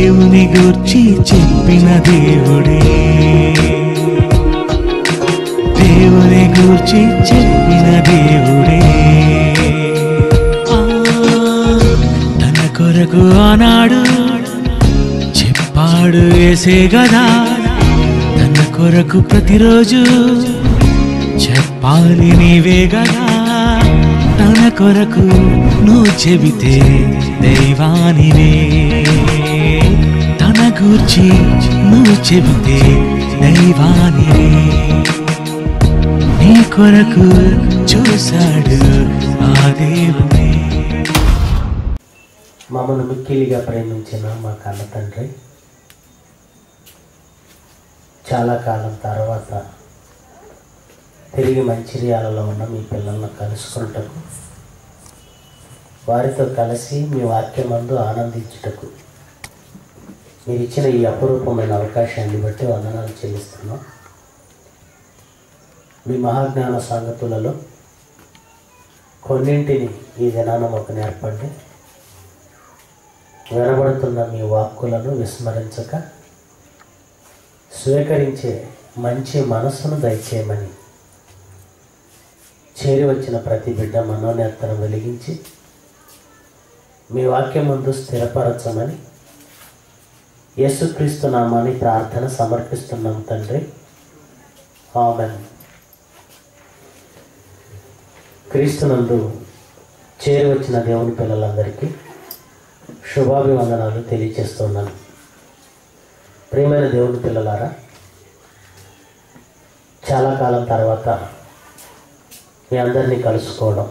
దేవుని గూర్చి చెప్పిన దేవుడే దేవుని గూర్చి చెప్పిన దేవుడే ఆ, తన కొరకు ఆనాడు చెప్పాడు వేసే గదా తన కొరకు ప్రతిరోజు చెప్పాలి నీవే గదా తన కొరకు నువ్వు చెబితే దైవానివే తన గూర్చి నువ్వు చెబితే దైవానివే నీ కొరకు చూశాడు ఆ దేవుడే మమ్మల్ని మిక్కిలిగా ప్రేమించిన మా కన్న తండ్రి చాలా కాలం తర్వాత తిరిగి మంచిర్యాలలో ఉన్న మీ పిల్లలను కలుసుకుంటకు వారితో కలిసి మీ వాక్యమందు ఆనందించుటకు మీరు ఇచ్చిన ఈ అపురూపమైన అవకాశాన్ని బట్టి వందనాలు చెల్లిస్తున్నాం మీ మహాజ్ఞాన సంగతులలో కొన్నింటిని ఈ దినాన మాకు నేర్పండి వినబడుతున్న మీ వాక్కులను విస్మరించక స్వీకరించే మంచి మనస్సును దయచేయమని చేరి వచ్చిన ప్రతి బిడ్డ మనోనేత్తను వెలిగించి మీ వాక్యం ముందు స్థిరపరచమని యేసుక్రీస్తు నామాన్ని ప్రార్థన సమర్పిస్తున్నాం తండ్రి ఆమెన్ క్రీస్తునందు చేరి వచ్చిన దేవుని పిల్లలందరికీ శుభాభివందనాలు తెలియజేస్తున్నాను ప్రియమైన దేవుని పిల్లలారా చాలా కాలం తర్వాత మీ అందరినీ కలుసుకోవడం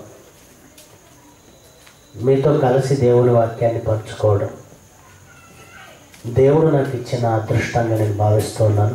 మీతో కలిసి దేవుని వాక్యాన్ని పంచుకోవడం దేవుడు నాకు ఇచ్చిన అదృష్టంగా నేను భావిస్తున్నాను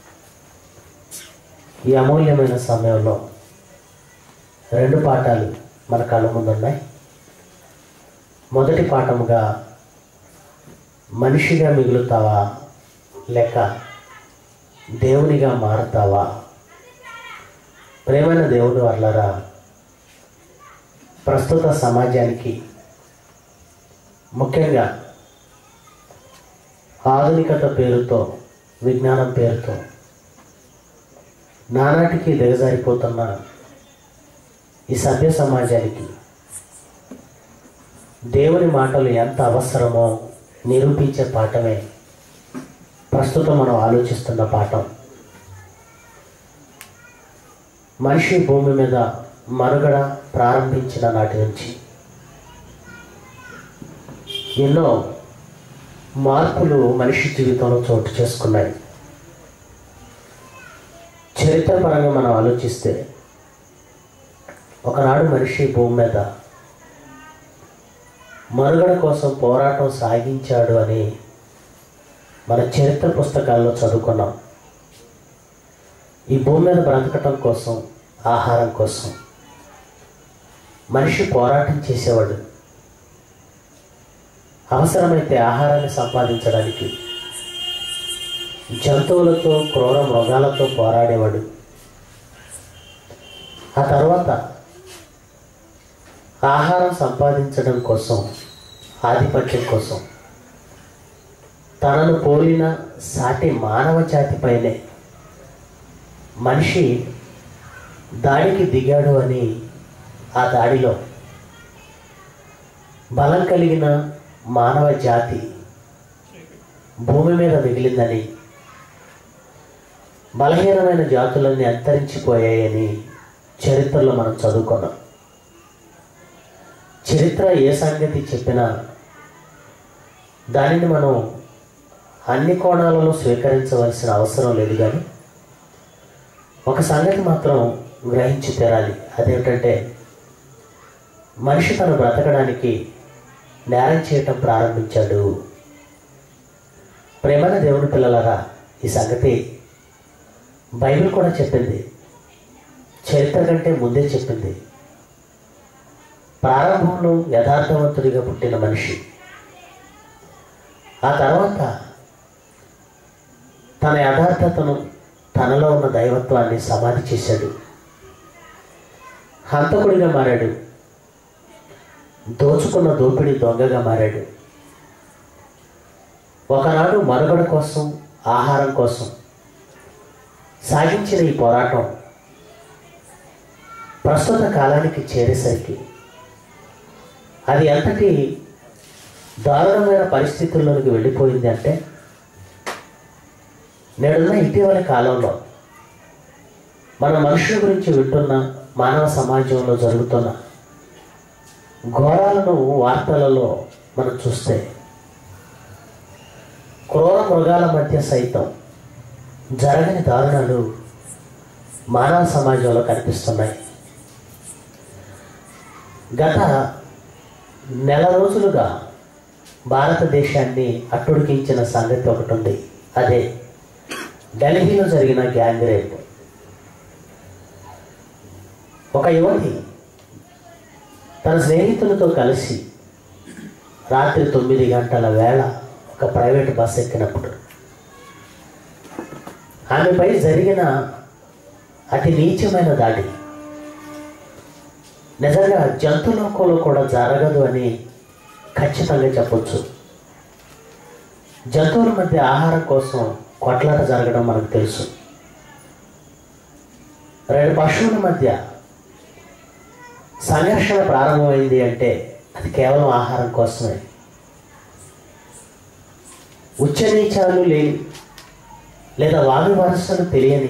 ఈ అమూల్యమైన సమయంలో రెండు పాఠాలు మన కళ్ళ ముందు ఉన్నాయి మొదటి పాఠముగా మనిషిగా మిగులుతావా లేక దేవునిగా మారుతావా ప్రేమైన దేవుని వల్లరా ప్రస్తుత సమాజానికి ముఖ్యంగా ఆధునికత పేరుతో విజ్ఞానం పేరుతో నానాటికి దిగజారిపోతున్న ఈ సభ్య సమాజానికి దేవుని మాటలు ఎంత అవసరమో నిరూపించే పాఠమే ప్రస్తుతం మనం ఆలోచిస్తున్న పాఠం మనిషి భూమి మీద మనుగడ ప్రారంభించిన నాటి నుంచి ఎన్నో మార్పులు మనిషి జీవితంలో చోటు చేసుకున్నాయి చరిత్రపరంగా మనం ఆలోచిస్తే ఒకనాడు మనిషి భూమి మీద మనుగడ కోసం పోరాటం సాగించాడు అని మన చరిత్ర పుస్తకాల్లో చదువుకున్నాం ఈ భూమి మీద బ్రతకటం కోసం ఆహారం కోసం మనిషి పోరాటం చేసేవాడు అవసరమైతే ఆహారాన్ని సంపాదించడానికి జంతువులతో క్రూర మృగాలతో పోరాడేవాడు ఆ తర్వాత ఆహారం సంపాదించడం కోసం ఆధిపత్యం కోసం తనను పోలిన సాటి మానవ జాతిపైనే మనిషి దాడికి దిగాడు అని ఆ దాడిలో బలం కలిగిన మానవ జాతి భూమి మీద మిగిలిందని బలహీనమైన జాతులన్నీ అంతరించిపోయాయని చరిత్రలో మనం చదువుకున్నాం చరిత్ర ఏ సంగతి చెప్పినా దానిని మనం అన్ని కోణాలలో స్వీకరించవలసిన అవసరం లేదు కానీ ఒక సంగతి మాత్రం గ్రహించి తీరాలి అదేమిటంటే మనిషి తను బ్రతకడానికి నేరం చేయటం ప్రారంభించాడు ప్రేమన దేవుని పిల్లలారా ఈ సంగతి బైబిల్ కూడా చెప్పింది చరిత్ర కంటే ముందే చెప్పింది ప్రారంభంలో యథార్థవంతుడిగా పుట్టిన మనిషి ఆ తర్వాత తన యథార్థతను తనలో ఉన్న దైవత్వాన్ని సమాధి చేశాడు హంతకుడిగా మారాడు దోచుకున్న దోపిడి దొంగగా మారాడు ఒకనాడు మనుగడ కోసం ఆహారం కోసం సాగించిన ఈ పోరాటం ప్రస్తుత కాలానికి చేరేసరికి అది ఎంతటి దారుణమైన పరిస్థితుల్లోకి వెళ్ళిపోయింది అంటే నేడున్న ఇటీవల కాలంలో మన మనుషుల గురించి వింటున్న మానవ సమాజంలో జరుగుతున్న ఘోరాలను వార్తలలో మనం చూస్తే క్రూర మృగాల మధ్య సైతం జరగని దారుణాలు మానవ సమాజంలో కనిపిస్తున్నాయి గత నెల రోజులుగా భారతదేశాన్ని అట్టుడికించిన సంగతి ఒకటి ఉంది అదే ఢిల్లీలో జరిగిన గ్యాంగ్ రేప్ ఒక యువతి తన స్నేహితులతో కలిసి రాత్రి తొమ్మిది గంటల వేళ ఒక ప్రైవేట్ బస్ ఎక్కినప్పుడు ఆమెపై జరిగిన అతి నీచమైన దాడి నిజంగా జంతులోకంలో కూడా జరగదు అని ఖచ్చితంగా చెప్పొచ్చు జంతువుల మధ్య ఆహారం కోసం కొట్లాట జరగడం మనకు తెలుసు రెండు పశువుల మధ్య సంఘర్షణ ప్రారంభమైంది అంటే అది కేవలం ఆహారం కోసమే ఉచ్చనీచాలు లేని లేదా వామి వరసలు తెలియని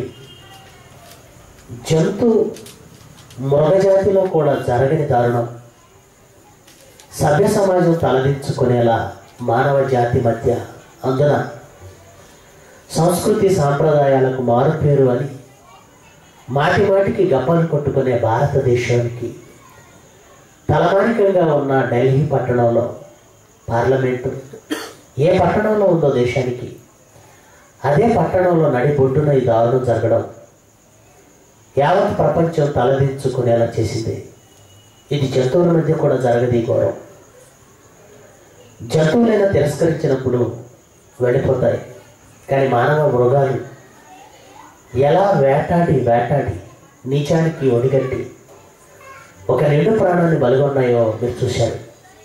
జంతు మృగజాతిలో కూడా జరగని దారుణం సభ్య సమాజం తలదించుకునేలా మానవ జాతి మధ్య అందున సంస్కృతి సాంప్రదాయాలకు మారుపేరు అని మాటి మాటికి గప్పలు కొట్టుకునే భారతదేశానికి తలమానికంగా ఉన్న ఢిల్లీ పట్టణంలో పార్లమెంటు ఏ పట్టణంలో ఉందో దేశానికి అదే పట్టణంలో నడిబొడ్డున ఈ దారుణం జరగడం యావత్ ప్రపంచం తలదించుకునేలా చేసింది ఇది జంతువుల మధ్య కూడా జరగది గౌరవం జంతువులైనా తిరస్కరించినప్పుడు వెళ్ళిపోతాయి కానీ మానవ మృగాలు ఎలా వేటాడి వేటాడి నీచానికి ఒడిగట్టి ఒక నిండు ప్రాణాన్ని బలిగొన్నాయో మీరు చూశారు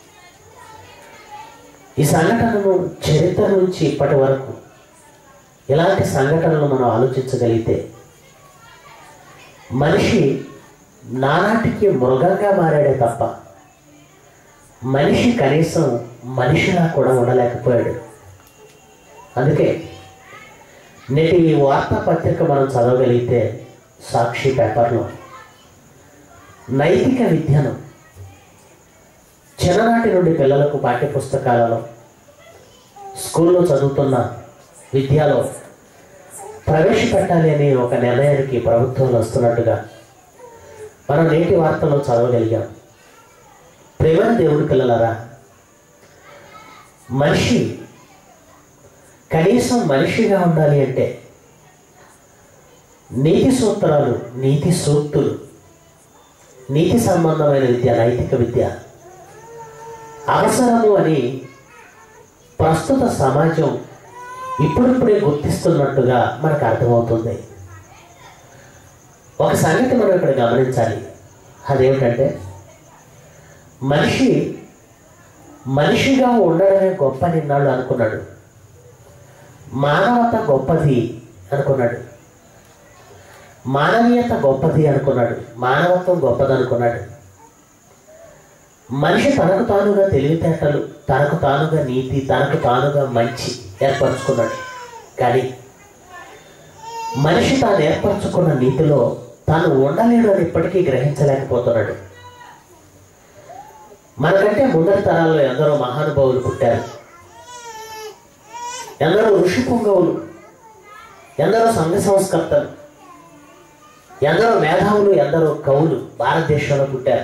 ఈ సంఘటనను చరిత్ర నుంచి ఇప్పటి వరకు ఇలాంటి సంఘటనలు మనం ఆలోచించగలిగితే మనిషి నానాటికి మృగంగా మారాడే తప్ప మనిషి కనీసం మనిషిలా కూడా ఉండలేకపోయాడు అందుకే నేటి ఈ వార్తాపత్రిక మనం చదవగలిగితే సాక్షి పేపర్లో నైతిక విద్యను చిన్ననాటి నుండి పిల్లలకు పాఠ్యపుస్తకాలలో స్కూల్లో చదువుతున్న విద్యలో ప్రవేశపెట్టాలి అనే ఒక నిర్ణయానికి ప్రభుత్వాలు వస్తున్నట్టుగా మనం నేటి వార్తలో చదవగలిగాం ప్రేమ దేవుడి పిల్లలరా మనిషి కనీసం మనిషిగా ఉండాలి అంటే నీతి సూత్రాలు నీతి సూక్తులు నీతి సంబంధమైన విద్య నైతిక విద్య అవసరము అని ప్రస్తుత సమాజం ఇప్పుడిప్పుడే గుర్తిస్తున్నట్టుగా మనకు అర్థమవుతుంది ఒక సంగతి మనం ఇక్కడ గమనించాలి అదేమిటంటే మనిషి మనిషిగా ఉండడమే గొప్ప నిన్నాళ్ళు అనుకున్నాడు మానవత గొప్పది అనుకున్నాడు మానవీయత గొప్పది అనుకున్నాడు మానవత్వం గొప్పది అనుకున్నాడు మనిషి తనకు తానుగా తెలివితేటలు తనకు తానుగా నీతి తనకు తానుగా మంచి ఏర్పరచుకున్నాడు కానీ మనిషి తాను ఏర్పరచుకున్న నీతిలో తాను ఉండలేడు అని ఇప్పటికీ గ్రహించలేకపోతున్నాడు మనకంటే ముందరి తరాల్లో ఎందరో మహానుభావులు పుట్టారు ఎందరో ఋషి పుంగవులు ఎందరో సంఘ సంస్కర్తలు ఎందరో మేధావులు ఎందరో కవులు భారతదేశంలో పుట్టారు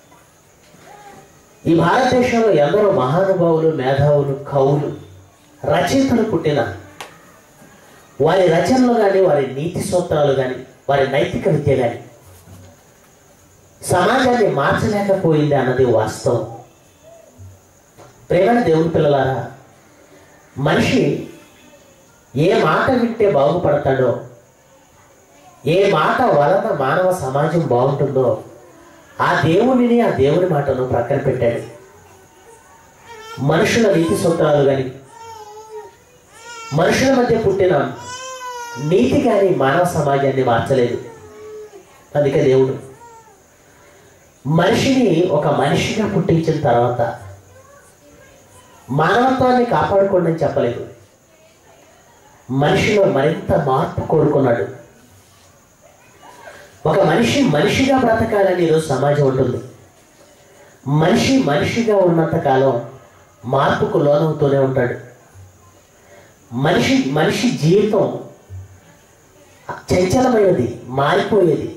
ఈ భారతదేశంలో ఎందరో మహానుభావులు మేధావులు కవులు రచయితలు పుట్టిన వారి రచనలు కానీ వారి నీతి సూత్రాలు కానీ వారి నైతిక విద్య కానీ సమాజాన్ని మార్చలేకపోయింది అన్నది వాస్తవం ప్రేమ దేవుని పిల్లలారా మనిషి ఏ మాట వింటే బాగుపడతాడో ఏ మాట వలన మానవ సమాజం బాగుంటుందో ఆ దేవునిని ఆ దేవుని మాటను ప్రక్కన పెట్టాడు మనుషుల నీతి సూత్రాలు కానీ మనుషుల మధ్య పుట్టిన నీతి కానీ మానవ సమాజాన్ని మార్చలేదు అందుకే దేవుడు మనిషిని ఒక మనిషిగా పుట్టించిన తర్వాత మానవత్వాన్ని కాపాడుకోండి అని చెప్పలేదు మనిషిలో మరింత మార్పు కోరుకున్నాడు ఒక మనిషి మనిషిగా బ్రతకాలని ఈరోజు సమాజం ఉంటుంది మనిషి మనిషిగా ఉన్నంత కాలం మార్పుకు లోనవుతూనే ఉంటాడు మనిషి మనిషి జీవితం చంచలమైనది మారిపోయేది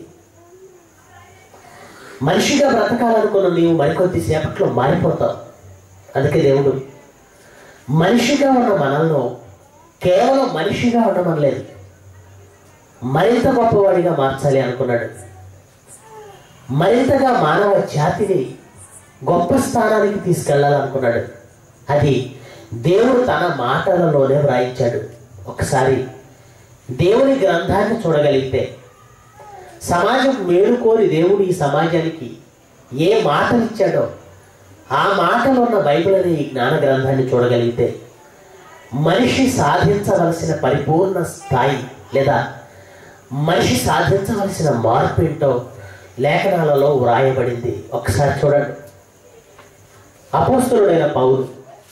మనిషిగా బ్రతకాలనుకున్న నీవు మరికొద్ది సేపట్లో మారిపోతావు అందుకే దేవుడు మనిషిగా ఉన్న మనల్ని కేవలం మనిషిగా ఉండమనలేదు మరింత గొప్పవాడిగా మార్చాలి అనుకున్నాడు మరింతగా మానవ జాతిని గొప్ప స్థానానికి తీసుకెళ్లాలనుకున్నాడు అది దేవుడు తన మాటలలోనే వ్రాయించాడు ఒకసారి దేవుని గ్రంథాన్ని చూడగలిగితే సమాజం మేలుకోరి దేవుడు ఈ సమాజానికి ఏ మాటలు ఇచ్చాడో ఆ మాటలు ఉన్న బైబిల్ అనే ఈ జ్ఞాన గ్రంథాన్ని చూడగలిగితే మనిషి సాధించవలసిన పరిపూర్ణ స్థాయి లేదా మనిషి సాధించవలసిన మార్పు ఏంటో లేఖనాలలో వ్రాయబడింది ఒకసారి చూడండి అపోస్తులుడైన పౌరు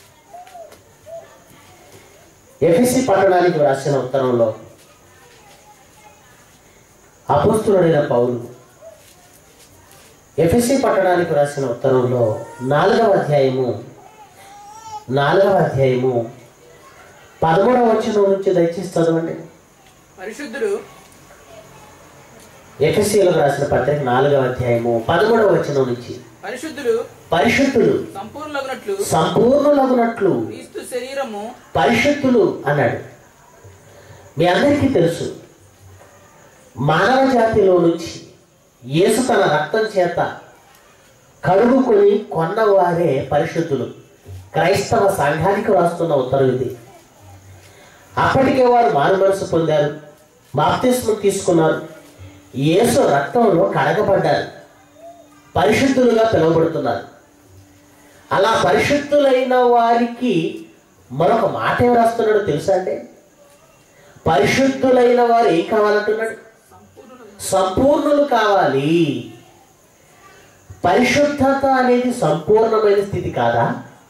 ఎఫ్ఎస్సి పట్టణానికి వ్రాసిన ఉత్తరంలో అపోస్తులుడైన పౌలు ఎఫ్ఎస్సి పట్టణానికి రాసిన ఉత్తరంలో నాలుగవ అధ్యాయము నాలుగవ అధ్యాయము పదమూడవ వచనం నుంచి దయచేసి చదవండి పరిశుద్ధుడు ఎఫ్ఎస్సీలకు రాసిన పత్రిక నాలుగవ అధ్యాయము పదమూడవ వచనం నుంచి పరిశుద్ధుడు పరిశుద్ధులు సంపూర్ణలగునట్లు సంపూర్ణులగునట్లు క్రీస్తు శరీరము పరిశుద్ధులు అన్నాడు మీ అందరికీ తెలుసు మానవ జాతిలో నుంచి యేసు తన రక్తం చేత కడుగుకొని కొన్నవారే పరిశుద్ధులు క్రైస్తవ సంఘానికి రాస్తున్న ఉత్తరం ఇది అప్పటికే వారు మారు మనసు పొందారు బాప్తిస్మం తీసుకున్నారు యేసు రక్తంలో కడగబడ్డారు పరిశుద్ధులుగా పిలువబడుతున్నారు అలా పరిశుద్ధులైన వారికి మరొక మాట ఏం రాస్తున్నాడో తెలుసా అండి పరిశుద్ధులైన వారు ఏం కావాలంటున్నాడు సంపూర్ణులు కావాలి పరిశుద్ధత అనేది సంపూర్ణమైన స్థితి కాదా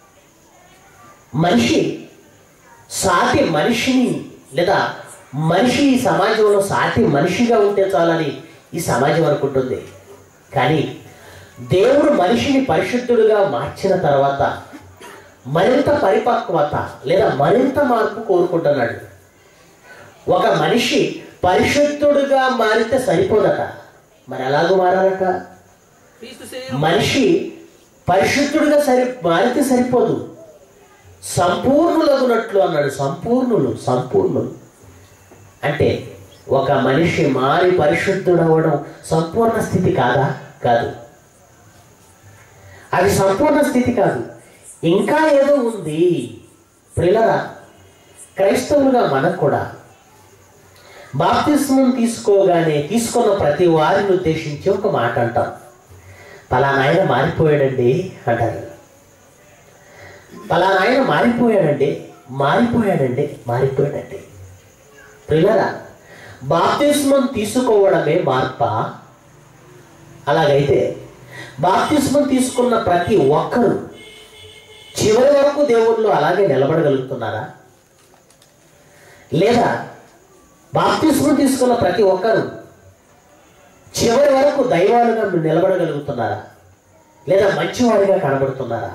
మనిషి సాటి మనిషిని లేదా మనిషి ఈ సమాజంలో సాటి మనిషిగా ఉంటే చాలని ఈ సమాజం అనుకుంటుంది కానీ దేవుడు మనిషిని పరిశుద్ధుడుగా మార్చిన తర్వాత మరింత పరిపక్వత లేదా మరింత మార్పు కోరుకుంటున్నాడు ఒక మనిషి పరిశుద్ధుడుగా మారితే సరిపోదట మరి ఎలాగో మారాలట క్రీస్తు శరీరం మనిషి పరిశుద్ధుడిగా సరి మారితే సరిపోదు సంపూర్ణులగునట్లు అన్నాడు సంపూర్ణులు సంపూర్ణులు అంటే ఒక మనిషి మారి పరిశుద్ధుడవడం సంపూర్ణ స్థితి కాదా కాదు అది సంపూర్ణ స్థితి కాదు ఇంకా ఏదో ఉంది ప్రిలరా క్రైస్తవులుగా మనకు కూడా బాప్తిస్మం తీసుకోగానే తీసుకున్న ప్రతి వారిని ఉద్దేశించి ఒక మాట అంటాం పలానా ఆయన మారిపోయాడండి అంటారు పలానా ఆయన మారిపోయాడండి మారిపోయాడండి మారిపోయాడండి ప్రియులరా బాప్తిస్మం తీసుకోవడమే మార్ప అలాగైతే బాప్తిస్మం తీసుకున్న ప్రతి ఒక్కరూ చివరి వరకు దేవుళ్ళు అలాగే నిలబడగలుగుతున్నారా లేదా బాప్తిస్మం తీసుకున్న ప్రతి ఒక్కరూ చివరి వరకు దైవాలుగా మీరు నిలబడగలుగుతున్నారా లేదా మంచివాడిగా కనబడుతున్నారా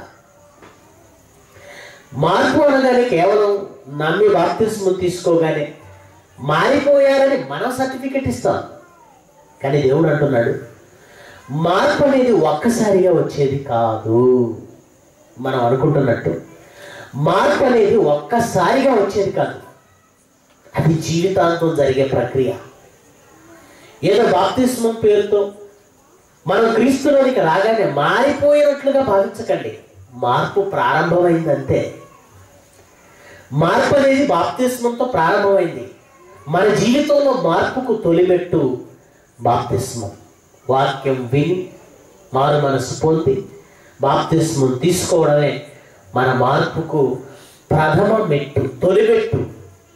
మార్పు అనగానే కేవలం నమ్మి బాప్తిస్మం తీసుకోగానే మారిపోయారని మనం సర్టిఫికెట్ ఇస్తాం కానీ దేవుడు అంటున్నాడు మార్పు అనేది ఒక్కసారిగా వచ్చేది కాదు మనం అనుకుంటున్నట్టు మార్పు అనేది ఒక్కసారిగా వచ్చేది కాదు అది జీవితాంతం జరిగే ప్రక్రియ ఏదో బాప్తిస్మం పేరుతో మనం క్రీస్తులోనికి రాగానే మారిపోయినట్లుగా భావించకండి మార్పు ప్రారంభమైందంతే మార్పు అనేది బాప్తిస్మంతో ప్రారంభమైంది మన జీవితంలో మార్పుకు తొలిమెట్టు బాప్తిస్మం వాక్యం విని మారు మనసు పొంది బాప్తిస్మం తీసుకోవడమే మన మార్పుకు ప్రథమ మెట్టు తొలిమెట్టు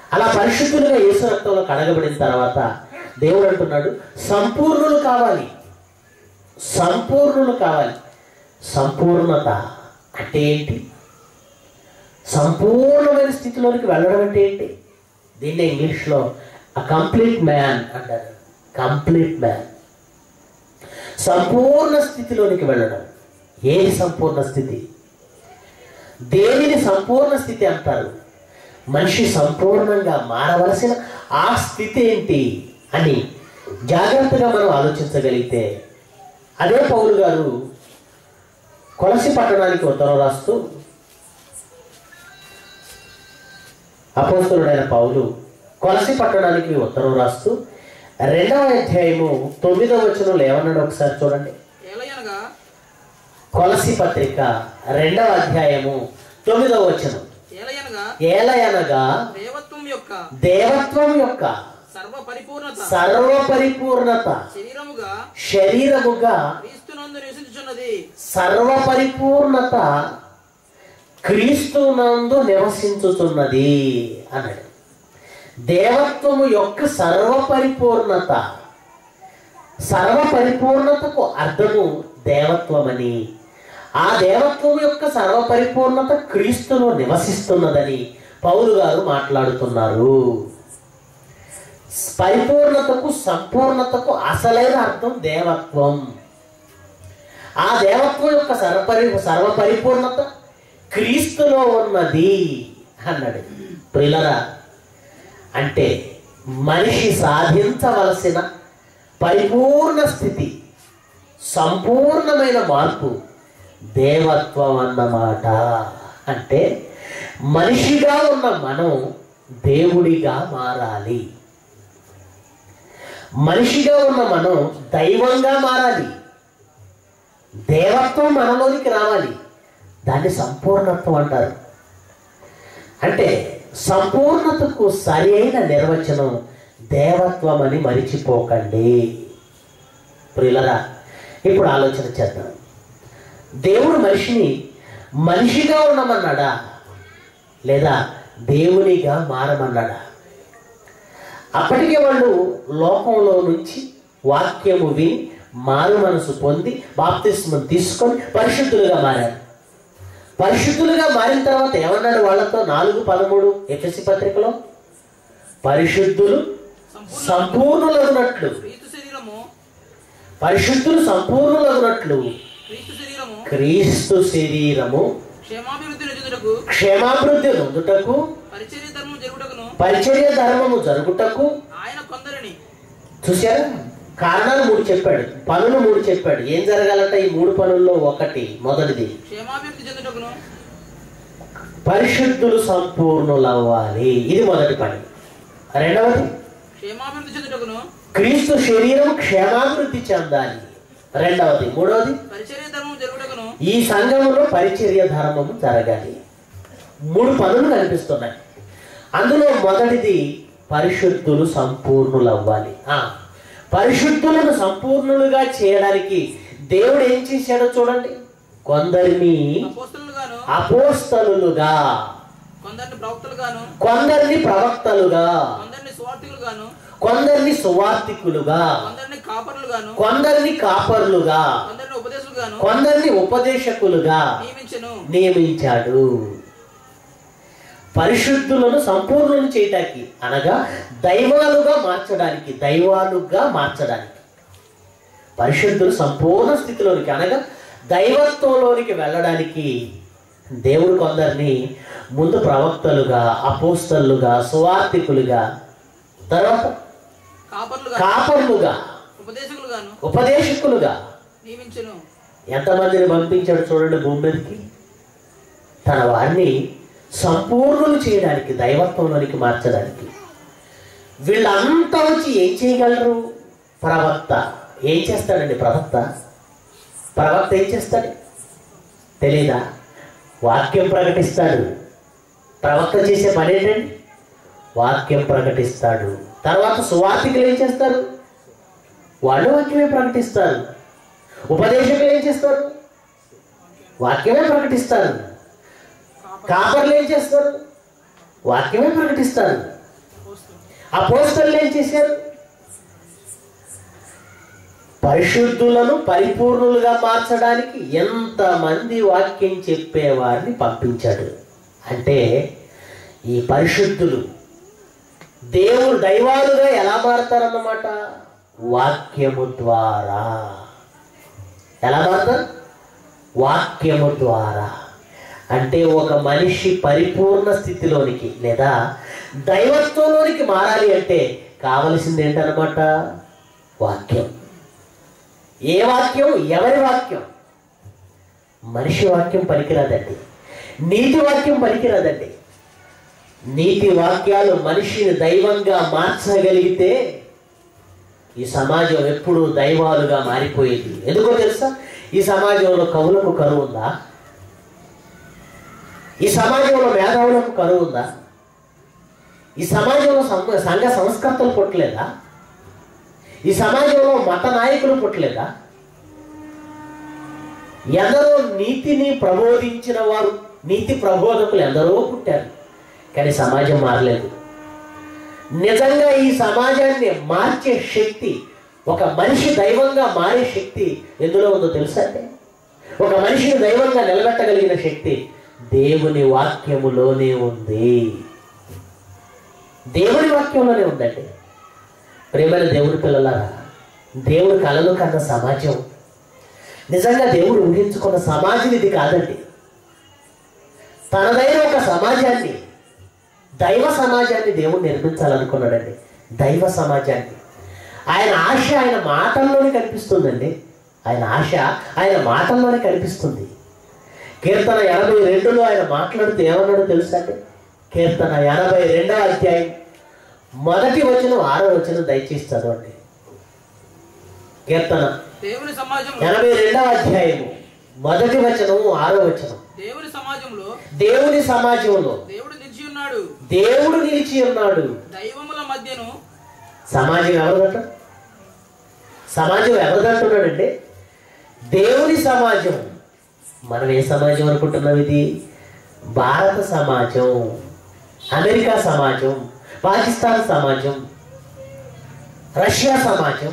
అలా పరిశుద్ధులుగా యేసు రక్తంలో కడగబడిన తర్వాత దేవుడు అంటున్నాడు సంపూర్ణులు కావాలి సంపూర్ణులు కావాలి సంపూర్ణత అంటే ఏంటి సంపూర్ణమైన స్థితిలోనికి వెళ్ళడం అంటే ఏంటి దీన్నే ఇంగ్లీష్లో అ కంప్లీట్ మ్యాన్ అంటారు కంప్లీట్ మ్యాన్ సంపూర్ణ స్థితిలోనికి వెళ్ళడం ఏది సంపూర్ణ స్థితి దేనిని సంపూర్ణ స్థితి అంటారు మనిషి సంపూర్ణంగా మారవలసిన ఆ స్థితి ఏంటి అని జాగ్రత్తగా మనం ఆలోచించగలిగితే అదే పౌలు గారు కొలసి పట్టణానికి ఉత్తరం రాస్తూ అపోస్తుడైన పౌలు కొలసి పట్టణానికి ఉత్తరం రాస్తూ రెండవ అధ్యాయము తొమ్మిదవ వచనంలో ఏమన్నాడు ఒకసారి చూడండి ఏలయనగా కొలసి పత్రిక రెండవ అధ్యాయము తొమ్మిదవ వచనం ఏలయనగా ఏలయనగా దేవత్వం యొక్క దేవత్వం యొక్క సర్వ పరిపూర్ణత సర్వ పరిపూర్ణత శరీరముగా శరీరముగా క్రీస్తునందు నివసించుచున్నది సర్వ పరిపూర్ణత క్రీస్తునందు నివసించుతున్నది అన్నాడు దేవత్వము యొక్క సర్వ పరిపూర్ణత సర్వ పరిపూర్ణతకు అర్థము దేవత్వమని ఆ దేవత్వం యొక్క సర్వ పరిపూర్ణత క్రీస్తులో నివసిస్తున్నదని పౌలు గారు మాట్లాడుతున్నారు పరిపూర్ణతకు సంపూర్ణతకు అసలైన అర్థం దేవత్వం ఆ దేవత్వం యొక్క సర్వపరి సర్వ పరిపూర్ణత క్రీస్తులో ఉన్నది అన్నాడు ప్రిలరా అంటే మనిషి సాధించవలసిన పరిపూర్ణ స్థితి సంపూర్ణమైన మార్పు దేవత్వం అన్నమాట అంటే మనిషిగా ఉన్న మనం దేవుడిగా మారాలి మనిషిగా ఉన్న మనం దైవంగా మారాలి దేవత్వం మనలోనికి రావాలి దాన్ని సంపూర్ణత్వం అంటారు అంటే సంపూర్ణతకు సరి అయిన నిర్వచనం దేవత్వం అని మరిచిపోకండి ప్రియులరా ఇప్పుడు ఆలోచన చేద్దాం దేవుడు మనిషిని మనిషిగా ఉండమన్నాడా లేదా దేవునిగా మారమన్నాడా అప్పటికే వాళ్ళు లోకంలో నుంచి వాక్యము విని మారు మనసు పొంది బాప్తిస్మం తీసుకొని పరిశుద్ధులుగా మారారు పరిశుద్ధులుగా మారిన తర్వాత ఏమన్నాడు వాళ్ళతో నాలుగు పదమూడు ఎఫ్ఎస్సి పత్రికలో పరిశుద్ధులు సంపూర్ణులగునట్లు క్రీస్తు శరీరము పరిశుద్ధులు సంపూర్ణులగునట్లు క్రీస్తు శరీరము క్రీస్తు శరీరము క్షేమాభివృద్ధి నిజుటకు క్షేమాభివృద్ధి నొందుటకు పరిచర్య ధర్మం జరుగుటకును పరిచర్య ధర్మము జరుగుటకు ఆయన కొందరిని చూశారా కారణాలు మూడు చెప్పాడు పనులు మూడు చెప్పాడు ఏం జరగాలంటే ఈ మూడు పనుల్లో ఒకటి మొదటిది క్షేమాభివృద్ధి చెందుటకును పరిశుద్ధులు సంపూర్ణులవ్వాలి ఇది మొదటి పని రెండవది క్షేమాభివృద్ధి చెందుటకును క్రీస్తు శరీరం క్షేమాభివృద్ధి చెందాలి రెండవది మూడవది పరిచర్య ధర్మం జరుగుటకును ఈ సంఘములో పరిచర్య ధర్మము జరగాలి మూడు పనులు కనిపిస్తున్నాయి అందులో మొదటిది పరిశుద్ధులు సంపూర్ణులవ్వాలి ఆ, పరిశుద్ధులను సంపూర్ణులుగా చేయడానికి దేవుడు ఏం చేశాడో చూడండి కొందరిని అపోస్తలుగాను అపోస్తలులుగా కొందరిని ప్రవక్తలుగాను కొందరిని ప్రవక్తలుగా కొందరిని స్వార్థికులుగాను కొందరిని సువార్థికులుగా కొందరిని కాపరులుగాను కొందరిని కాపర్లుగా కొందరిని ఉపదేశులుగాను కొందరిని ఉపదేశకులుగా నియమించెను నియమించాడు పరిశుద్ధులను సంపూర్ణులు చేయటానికి అనగా దైవాలుగా మార్చడానికి దైవాలుగా మార్చడానికి పరిశుద్ధులు సంపూర్ణ స్థితిలోనికి అనగా దైవత్వంలోనికి వెళ్ళడానికి దేవుడు కొందరిని ముందు ప్రవక్తలుగా అపోస్తలుగా సువార్థికులుగా తర్వాత కాపరులుగా కాపర్లుగా ఉపదేశకులుగాను ఉపదేశకులుగా నియమించెను ఎంతమందిని పంపించాడు చూడండి భూమి మీదకి తన వారిని సంపూర్ణులు చేయడానికి దైవత్వంలోనికి మార్చడానికి వీళ్ళంతా వచ్చి ఏం చేయగలరు ప్రవక్త ఏం చేస్తాడండి ప్రవక్త ప్రవక్త ఏం చేస్తాడు తెలీదా వాక్యం ప్రకటిస్తాడు ప్రవక్త చేసే పని ఏంటండి వాక్యం ప్రకటిస్తాడు తర్వాత సువార్థికులు ఏం చేస్తారు వాళ్ళు వాక్యమే ప్రకటిస్తారు ఉపదేశకులు ఏం చేస్తారు వాక్యమే ప్రకటిస్తారు కాపర్లు ఏం చేస్తారు వాక్యమే ప్రకటిస్తారు అపోస్తలు ఏం చేశారు పరిశుద్ధులను పరిపూర్ణులుగా మార్చడానికి ఎంతమంది వాక్యం చెప్పేవారిని పంపించాడు అంటే ఈ పరిశుద్ధులు దేవుడు దైవాలుగా ఎలా మారతారన్నమాట వాక్యము ద్వారా ఎలా మారుతారు వాక్యము ద్వారా అంటే ఒక మనిషి పరిపూర్ణ స్థితిలోనికి లేదా దైవత్వంలోనికి మారాలి అంటే కావలసింది ఏంటనమాట వాక్యం ఏ వాక్యం ఎవరి వాక్యం మనిషి వాక్యం పనికిరాదండి నీతి వాక్యం పనికిరాదండి నీతి వాక్యాలు మనిషిని దైవంగా మార్చగలిగితే ఈ సమాజం ఎప్పుడు దైవాలుగా మారిపోయేది ఎందుకో తెలుసా ఈ సమాజంలో కవులకు కరువు ఉందా ఈ సమాజంలో మేధావులకు కరువు ఉందా ఈ సమాజంలో సం- సంఘ సంస్కర్తలు పుట్టలేదా ఈ సమాజంలో మత నాయకులు పుట్టలేదా ఎందరో నీతిని ప్రబోధించిన వారు నీతి ప్రబోధకులు ఎందరో పుట్టారు కానీ సమాజం మారలేదు నిజంగా ఈ సమాజాన్ని మార్చే శక్తి ఒక మనిషి దైవంగా మారే శక్తి ఎందులో ఉందో తెలుసా అండి ఒక మనిషిని దైవంగా నిలబెట్టగలిగిన శక్తి దేవుని వాక్యములోనే ఉంది దేవుని వాక్యంలోనే ఉందండి ప్రేమైన దేవుడి పిల్లలారా దేవుడు కలలు కన్న సమాజం నిజంగా దేవుడు ఊహించుకున్న సమాజం ఇది కాదండి తనదైన ఒక సమాజాన్ని దైవ సమాజాన్ని దేవుడు నిర్మించాలనుకున్నాడండి దైవ సమాజాన్ని ఆయన ఆశ ఆయన మాటల్లోనే కనిపిస్తుందండి ఆయన ఆశ ఆయన మాటల్లోనే కనిపిస్తుంది కీర్తన ఎనభై రెండులో ఆయన మాట్లాడుతూ ఏమన్నాడో తెలుసా అండి కీర్తన ఎనభై రెండవ అధ్యాయం మొదటి వచనం ఆరో వచనం దయచేసి చదవండి కీర్తన దేవుని సమాజంలో ఎనభై రెండవ అధ్యాయము మొదటి వచనం ఆరో వచనం దేవుని సమాజంలో దేవుని సమాజంలో దేవుడు నిలిచి ఉన్నాడు దేవుడు నిలిచి ఉన్నాడు దైవముల మధ్యను సమాజం ఎవరిదట సమాజం ఎవరిదంటున్నాడండి దేవుని సమాజం మనం ఏ సమాజం అనుకుంటున్నాం ఇది భారత సమాజం అమెరికా సమాజం పాకిస్తాన్ సమాజం రష్యా సమాజం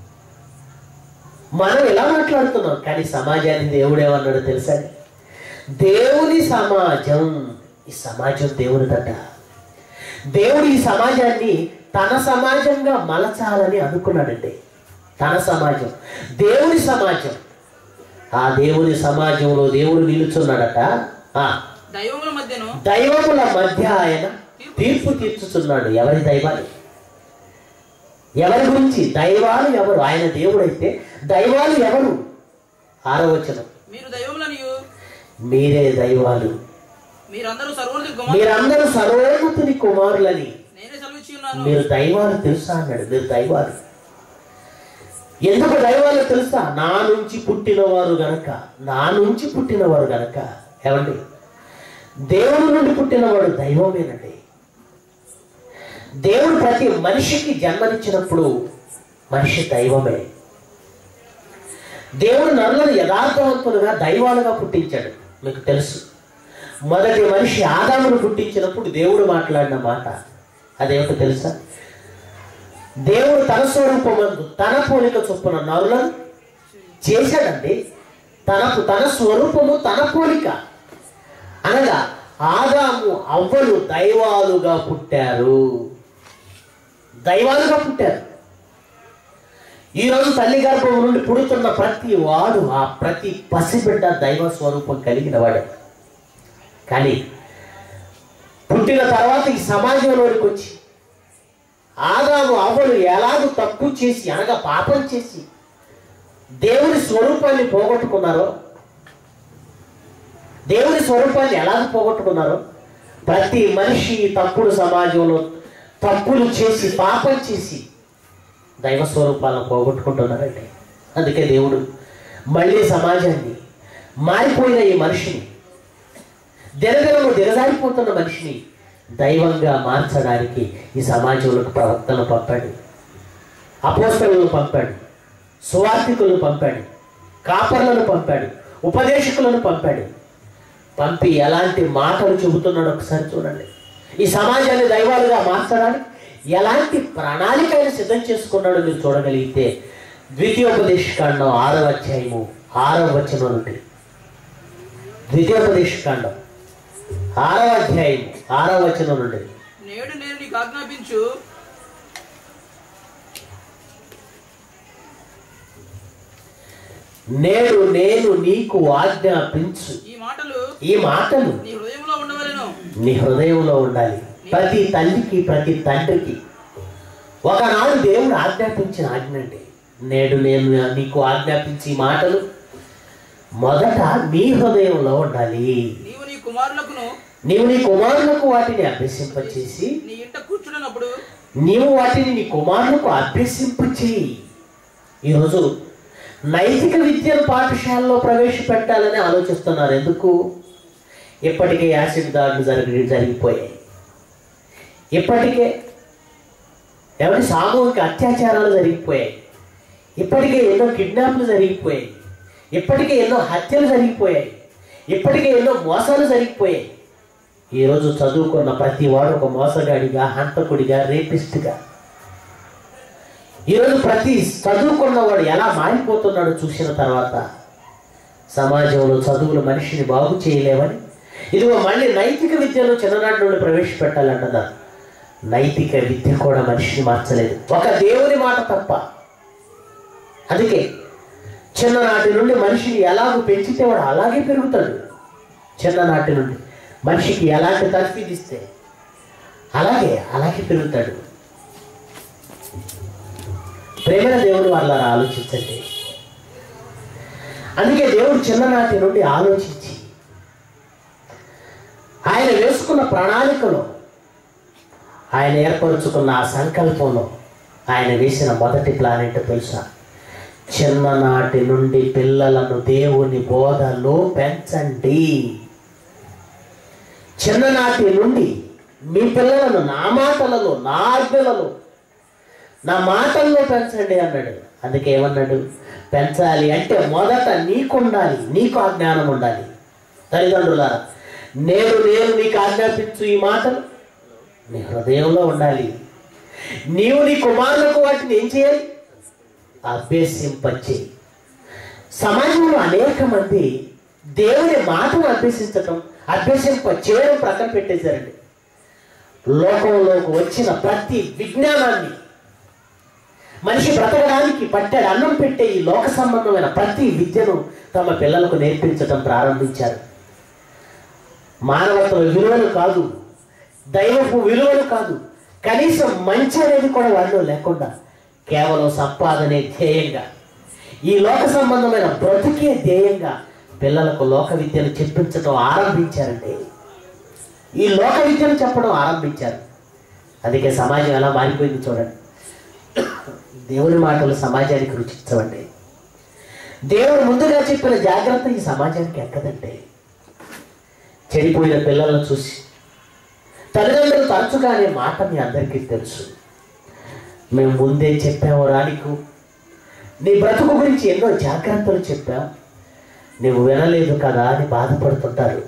మనం ఇలా మాట్లాడుతున్నాం కానీ సమాజాన్ని దేవుడు ఏమన్నాడు తెలుసా దేవుని సమాజం ఈ సమాజం దేవునిదట దేవుడు ఈ సమాజాన్ని తన సమాజంగా మలచాలని అనుకున్నాడండి తన సమాజం దేవుని సమాజం ఆ దేవుని సమాజంలో దేవుడు నిలుచున్నాడట ఆ దైవముల మధ్యను దైవముల మధ్య ఆయన తీర్పు తీర్చుచున్నాడు ఎవరి దైవాలు ఎవరి గురించి దైవాలు ఎవరు ఆయన దేవుడైతే దైవాలు ఎవరు ఆరవచనం మీరు దైవములనియు మీరే దైవాలు మీరందరూ సర్వోన్నతి గుమ్మ మీరందరూ సర్వోన్నతుని కుమారులని నేనే సెలవిచ్చి ఉన్నాను మీరు దైవాలు తెలుసా అన్నాడు మీరు దైవాలు ఎందుకు దైవాలు తెలుసా నా నుంచి పుట్టినవారు గనక నా నుంచి పుట్టినవారు గనక ఏమండి దేవుడి నుండి పుట్టినవాడు దైవమేనండి దేవుడు ప్రతి మనిషికి జన్మనిచ్చినప్పుడు మనిషి దైవమే దేవుడు నరులను యథార్థవంతులుగా దైవాలుగా పుట్టించాడు మీకు తెలుసు మొదటి మనిషి ఆదామును పుట్టించినప్పుడు దేవుడు మాట్లాడిన మాట అదేమిటో తెలుసా దేవుడు తన స్వరూపమందు తన పోలిక చొప్పున నరులను చేశాడండి తనకు తన స్వరూపము తన పోలిక అనగా ఆదాము అవ్వలు దైవాలుగా పుట్టారు దైవాలుగా పుట్టారు ఈరోజు తల్లి గర్భం నుండి పుడుతున్న ప్రతి వాడు ఆ ప్రతి పసిబిడ్డ దైవ స్వరూపం కలిగిన వాడే కానీ పుట్టిన తర్వాత ఈ సమాజంలోనికి వచ్చి ఆదాము అవ్వలు ఎలాగూ తప్పు చేసి అనగా పాపం చేసి దేవుని స్వరూపాన్ని పోగొట్టుకున్నారో దేవుని స్వరూపాన్ని ఎలాగ పోగొట్టుకున్నారో ప్రతి మనిషి ఈ తప్పుడు సమాజంలో తప్పులు చేసి పాపం చేసి దైవ స్వరూపాలను పోగొట్టుకుంటున్నారండి అందుకే దేవుడు మళ్ళీ సమాజాన్ని మారిపోయిన ఈ మనిషిని దినదినము దిగజారిపోతున్న మనిషిని దైవంగా మార్చడానికి ఈ సమాజంలోకి ప్రవక్తలను పంపాడు అపోస్తలను పంపాడు సువార్థికులను పంపాడు కాపర్లను పంపాడు ఉపదేశకులను పంపాడు పంపి ఎలాంటి మాటలు చెబుతున్నాడు ఒకసారి చూడండి ఈ సమాజాన్ని దైవాలుగా మార్చడానికి ఎలాంటి ప్రణాళిక ఆయన సిద్ధం చేసుకున్నాడో మీరు చూడగలిగితే ద్వితీయోపదేశకాండం ఆరవ అధ్యాయము ఆరవ వచనం నుండి ద్వితీయోపదేశకాండం ఆరవ అధ్యాయం ఆరవ వచనం నుండి నేడు నేను నీకు ఆజ్ఞాపించు నేడు నేను నీకు ఆజ్ఞాపించు ఈ మాటలు ఈ మాటలు నీ హృదయంలో ఉండవలెను నీ హృదయంలో ఉండాలి ప్రతి తల్లికి ప్రతి తండ్రికి ఒకనాడు దేవుడు ఆజ్ఞాపించిన ఆజ్ఞ అండి నేడు నేను నీకు ఆజ్ఞాపించి ఈ మాటలు మొదట నీ హృదయంలో ఉండాలి నీవు నీ కుమారులకును నీవు నీ కుమారులకు వాటిని అభ్యసింపచేసి నీ ఇంట కూర్చున్నప్పుడు నీవు వాటిని నీ కుమారులకు అభ్యసింపచేయి ఈరోజు నైతిక విద్యను పాఠశాలలో ప్రవేశపెట్టాలని ఆలోచిస్తున్నారు ఎందుకు ఇప్పటికే యాసిడ్ దాడులు జరిగి జరిగిపోయాయి ఇప్పటికే ఎవరి సామూహిక అత్యాచారాలు జరిగిపోయాయి ఇప్పటికే ఎన్నో కిడ్నాప్లు జరిగిపోయాయి ఇప్పటికే ఎన్నో హత్యలు జరిగిపోయాయి ఇప్పటికే ఎన్నో మోసాలు జరిగిపోయాయి ఈరోజు చదువుకున్న ప్రతి వాడు ఒక మోసగాడిగా హంతకుడిగా రేపిస్ట్గా ఈరోజు ప్రతి చదువుకున్నవాడు ఎలా మారిపోతున్నాడో చూసిన తర్వాత సమాజంలో చదువులు మనిషిని బాగు చేయలేవని ఇదిగో మళ్ళీ నైతిక విద్యను చిన్ననాటి నుండి ప్రవేశపెట్టాలంటున్నారు నైతిక విద్య కూడా మనిషిని మార్చలేదు ఒక దేవుని మాట తప్ప అందుకే చిన్ననాటి నుండి మనిషిని ఎలాగో పెంచితే వాడు అలాగే పెరుగుతాడు చిన్ననాటి నుండి మనిషికి ఎలాంటి తర్ఫీదిస్తే అలాగే అలాగే పెరుగుతాడు ప్రేమల దేవుడు వాళ్ళ ఆలోచించండి అందుకే దేవుడు చిన్ననాటి నుండి ఆలోచించి ఆయన వేసుకున్న ప్రణాళికలో ఆయన ఏర్పరుచుకున్న ఆ సంకల్పంలో ఆయన వేసిన మొదటి ప్లాన్ ఏంటో తెలుసా చిన్ననాటి నుండి పిల్లలను దేవుని బోధలో పెంచండి చిన్ననాటి నుండి మీ పిల్లలను నా మాటలలో నా ఆజ్ఞలలో నా మాటల్లో పెంచండి అన్నాడు అందుకే ఏమన్నాడు పెంచాలి అంటే మొదట నీకుండాలి నీకు ఆ జ్ఞానం ఉండాలి తల్లిదండ్రులారా నేను నేను నీకు ఆజ్ఞాపించు ఈ మాటలు నీ హృదయంలో ఉండాలి నీవు నీ కుమారులకు వాటిని ఏం చేయాలి అభ్యసింపచ్చే సమాజంలో అనేక మంది దేవుని మాటను అభ్యసించటం అభ్యసింప చేయడం ప్రక్కన పెట్టేశారండి లోకంలోకి వచ్చిన ప్రతి విజ్ఞానాన్ని మనిషి బ్రతకడానికి పట్టాడు అన్నం పెట్టే ఈ లోక సంబంధమైన ప్రతి విద్యను తమ పిల్లలకు నేర్పించడం ప్రారంభించారు మానవత్వ విలువలు కాదు దైవపు విలువలు కాదు కనీసం మంచి అనేది కూడా వాళ్ళు లేకుండా కేవలం సంపాదనే ధ్యేయంగా ఈ లోక సంబంధమైన బ్రతికే ధ్యేయంగా పిల్లలకు లోక విద్యను చెప్పించడం ఆరంభించారండి ఈ లోక విద్యను చెప్పడం ఆరంభించారు అందుకే సమాజం ఎలా మారిపోయింది చూడండి దేవుని మాటలు సమాజానికి రుచించవండి దేవుడు ముందుగా చెప్పిన జాగ్రత్త ఈ సమాజానికి ఎక్కదండి చెడిపోయిన పిల్లలను చూసి తల్లిదండ్రులు తరచుగానే మాట మీ అందరికీ తెలుసు మేము ముందే చెప్పాము రానికు నీ బ్రతుకు గురించి ఎన్నో జాగ్రత్తలు చెప్పాం నువ్వు వినలేదు కదా అని బాధపడుతుంటారు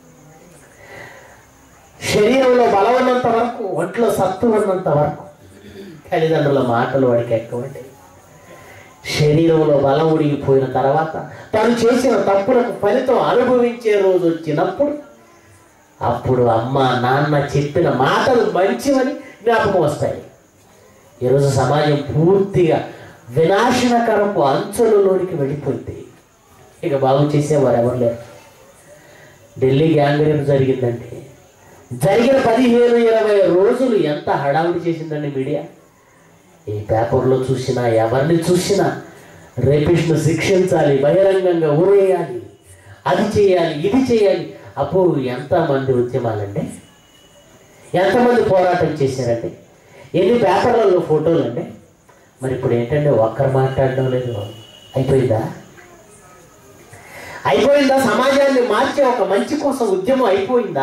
శరీరంలో బలం ఉన్నంత వరకు ఒంట్లో సత్తు ఉన్నంత వరకు తల్లిదండ్రుల మాటలు వాడికి ఎక్కువండి శరీరంలో బలం ఉడిగిపోయిన తర్వాత తను చేసిన తప్పులకు ఫలితం అనుభవించే రోజు వచ్చినప్పుడు అప్పుడు అమ్మ నాన్న చెప్పిన మాటలు మంచివని జ్ఞాపకం వస్తాయి ఈరోజు సమాజం పూర్తిగా వినాశనకరపు అంచులలోనికి వెళ్ళిపోయింది ఇక బాగు చేసేవారు ఎవరు లేరు ఢిల్లీ గ్యాంగ్ రేపు జరిగిందండి జరిగిన పదిహేను ఇరవై రోజులు ఎంత హడావుడి చేసిందండి మీడియా ఈ పేపర్లో చూసినా ఎవరిని చూసినా రేపిస్ట్ను శిక్షించాలి బహిరంగంగా ఊరేయాలి అది చేయాలి ఇది చేయాలి అప్పుడు ఎంతమంది ఉద్యమాలండి ఎంతమంది పోరాటం చేశారండి ఎన్ని పేపర్లలో ఫోటోలు అండి మరి ఇప్పుడు ఏంటంటే ఒక్కరు మాట్లాడడం లేదు అయిపోయిందా అయిపోయిందా సమాజాన్ని మార్చే ఒక మంచి కోసం ఉద్యమం అయిపోయిందా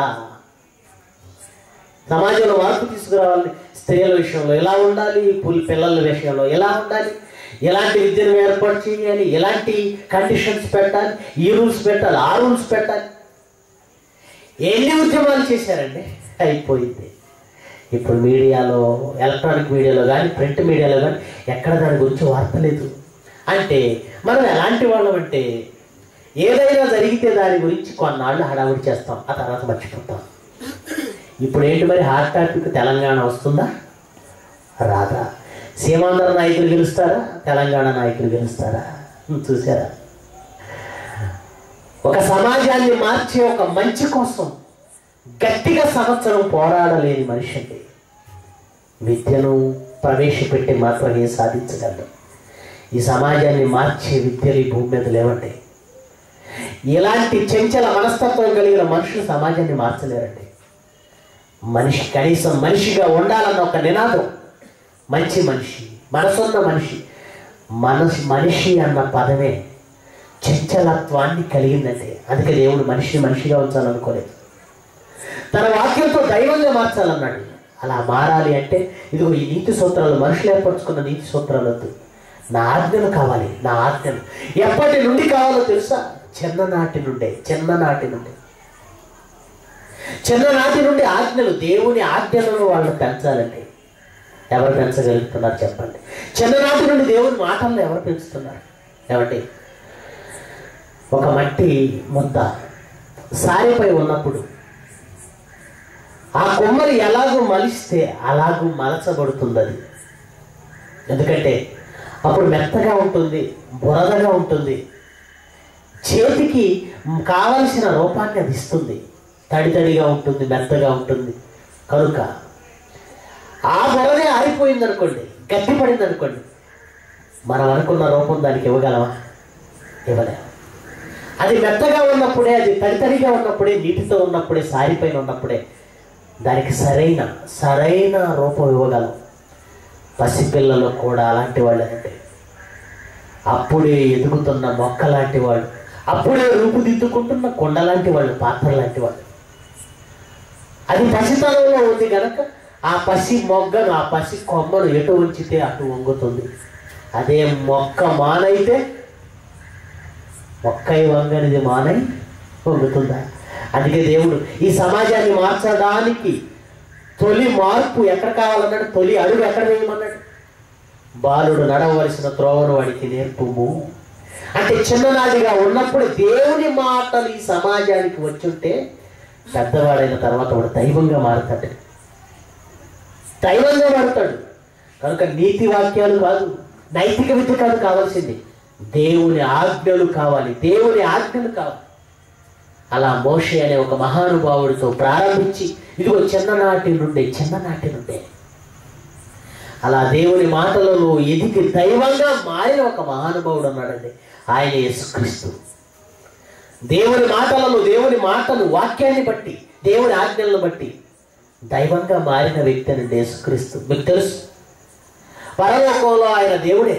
సమాజంలో మార్పు తీసుకురావాలి స్త్రీల విషయంలో ఎలా ఉండాలి పుల్ పిల్లల విషయంలో ఎలా ఉండాలి ఎలాంటి విద్యను ఏర్పాటు చేయాలి ఎలాంటి కండిషన్స్ పెట్టాలి ఈ రూల్స్ పెట్టాలి ఆ రూల్స్ పెట్టాలి ఎన్ని ఉద్యమాలు చేశారండి అయిపోయింది ఇప్పుడు మీడియాలో ఎలక్ట్రానిక్ మీడియాలో కానీ ప్రింట్ మీడియాలో కానీ ఎక్కడ దాని గురించి వార్త లేదు అంటే మనం ఎలాంటి వాళ్ళం అంటే ఏదైనా జరిగితే దాని గురించి కొన్నాళ్ళు హడావుడి చేస్తాం ఆ తర్వాత మర్చిపోతాం ఇప్పుడు ఏంటి మరి హాట్ టాపిక్ తెలంగాణ వస్తుందా రాదా సీమాంధ్ర నాయకులు గెలుస్తారా తెలంగాణ నాయకులు గెలుస్తారా హ్మ్, చూసారా ఒక సమాజాన్ని మార్చే ఒక మంచి కోసం గట్టిగా సంవత్సరం పోరాడలేని మనిషి అండి విద్యను ప్రవేశపెట్టి మాత్రమే సాధించగలరు ఈ సమాజాన్ని మార్చే విద్యలు ఈ భూమి మీద లేవండి ఇలాంటి చెంచల మనస్తత్వం కలిగిన మనుషులు సమాజాన్ని మార్చలేరండి మనిషి కనీసం మనిషిగా ఉండాలన్న ఒక నినాదం మంచి మనిషి మనసున్న మనిషి మనసు మనిషి అన్న పదమే చంచలత్వాన్ని కలిగిందండి అందుకే దేవుడు మనిషిని మనిషిగా ఉంచాలనుకోలేదు తన వాక్యంతో దైవంగా మార్చాలన్నాడు అలా మారాలి అంటే ఇదిగో ఈ నీతి సూత్రాలు మనుషులు ఏర్పరచుకున్న నీతి సూత్రాలు వద్దు నా ఆజ్ఞలు కావాలి నా ఆజ్ఞలు ఎప్పటి నుండి కావాలో తెలుసా చిన్ననాటి నుండే చిన్ననాటి నుండి చిన్ననాటి నుండి ఆజ్ఞలు దేవుని ఆజ్ఞలను వాళ్ళు పెంచాలండి ఎవరు పెంచగలుగుతున్నారు చెప్పండి చిన్ననాటి నుండి దేవుని మాటలను ఎవరు పెంచుతున్నారు ఏమండి ఒక మట్టి ముద్ద సారిపై ఉన్నప్పుడు ఆ కొమ్మరి ఎలాగూ మలిస్తే అలాగూ మలచబడుతుంది అది ఎందుకంటే అప్పుడు మెత్తగా ఉంటుంది బురదగా ఉంటుంది చేతికి కావలసిన రూపాన్ని అది ఇస్తుంది తడి తడిగా ఉంటుంది మెత్తగా ఉంటుంది కనుక ఆ బురదే ఆరిపోయింది అనుకోండి గట్టిపడింది అనుకోండి మనం అనుకున్న రూపం దానికి ఇవ్వగలమా ఇవ్వలేము అది మెత్తగా ఉన్నప్పుడే అది తడితడిగా ఉన్నప్పుడే నీటితో ఉన్నప్పుడే సారిపైన ఉన్నప్పుడే దానికి సరైన సరైన రూపం ఇవ్వగలం పసిపిల్లలు కూడా అలాంటి వాళ్ళంటే అప్పుడే ఎదుగుతున్న మొక్క లాంటి వాళ్ళు అప్పుడే రూపుదిద్దుకుంటున్న కొండ లాంటి వాళ్ళు పాత్ర లాంటి వాళ్ళు అది పసితనంలో ఉంది కనుక ఆ పసి మొగ్గను ఆ పసి కొమ్మను ఎటు ఉంచితే అటు వంగుతుంది అదే మొక్క మానైతే మొక్కై వంగనిది మానై వంగుతుందా అందుకే దేవుడు ఈ సమాజాన్ని మార్చడానికి తొలి మార్పు ఎక్కడ కావాలన్నాడు తొలి అడుగు ఎక్కడ వేయమన్నాడు బాలుడు నడవలసిన త్రోవను వాడికి నేర్పుము అంటే చిన్ననాటిగా ఉన్నప్పుడు దేవుని మాటలు ఈ సమాజానికి వచ్చుంటే పెద్దవాడైన తర్వాత వాడు దైవంగా మారుతాడు దైవంగా మారుతాడు కనుక నీతి వాక్యాలు కాదు నైతిక విద్య కాదు కావాల్సింది దేవుని ఆజ్ఞలు కావాలి దేవుని ఆజ్ఞలు కావాలి అలా మోషే అనే ఒక మహానుభావుడితో ప్రారంభించి ఇదిగో చిన్ననాటి నుండే చిన్ననాటి నుండే అలా దేవుని మాటలలో ఎదిగి దైవంగా మారిన ఒక మహానుభావుడు ఉన్నాడండి ఆయన యేసుక్రీస్తు దేవుని మాటలలో దేవుని మాటలు వాక్యాన్ని బట్టి దేవుని ఆజ్ఞలను బట్టి దైవంగా మారిన వ్యక్తి అండి యేసుక్రీస్తు మీకు తెలుసు పరలోకంలో ఆయన దేవుడే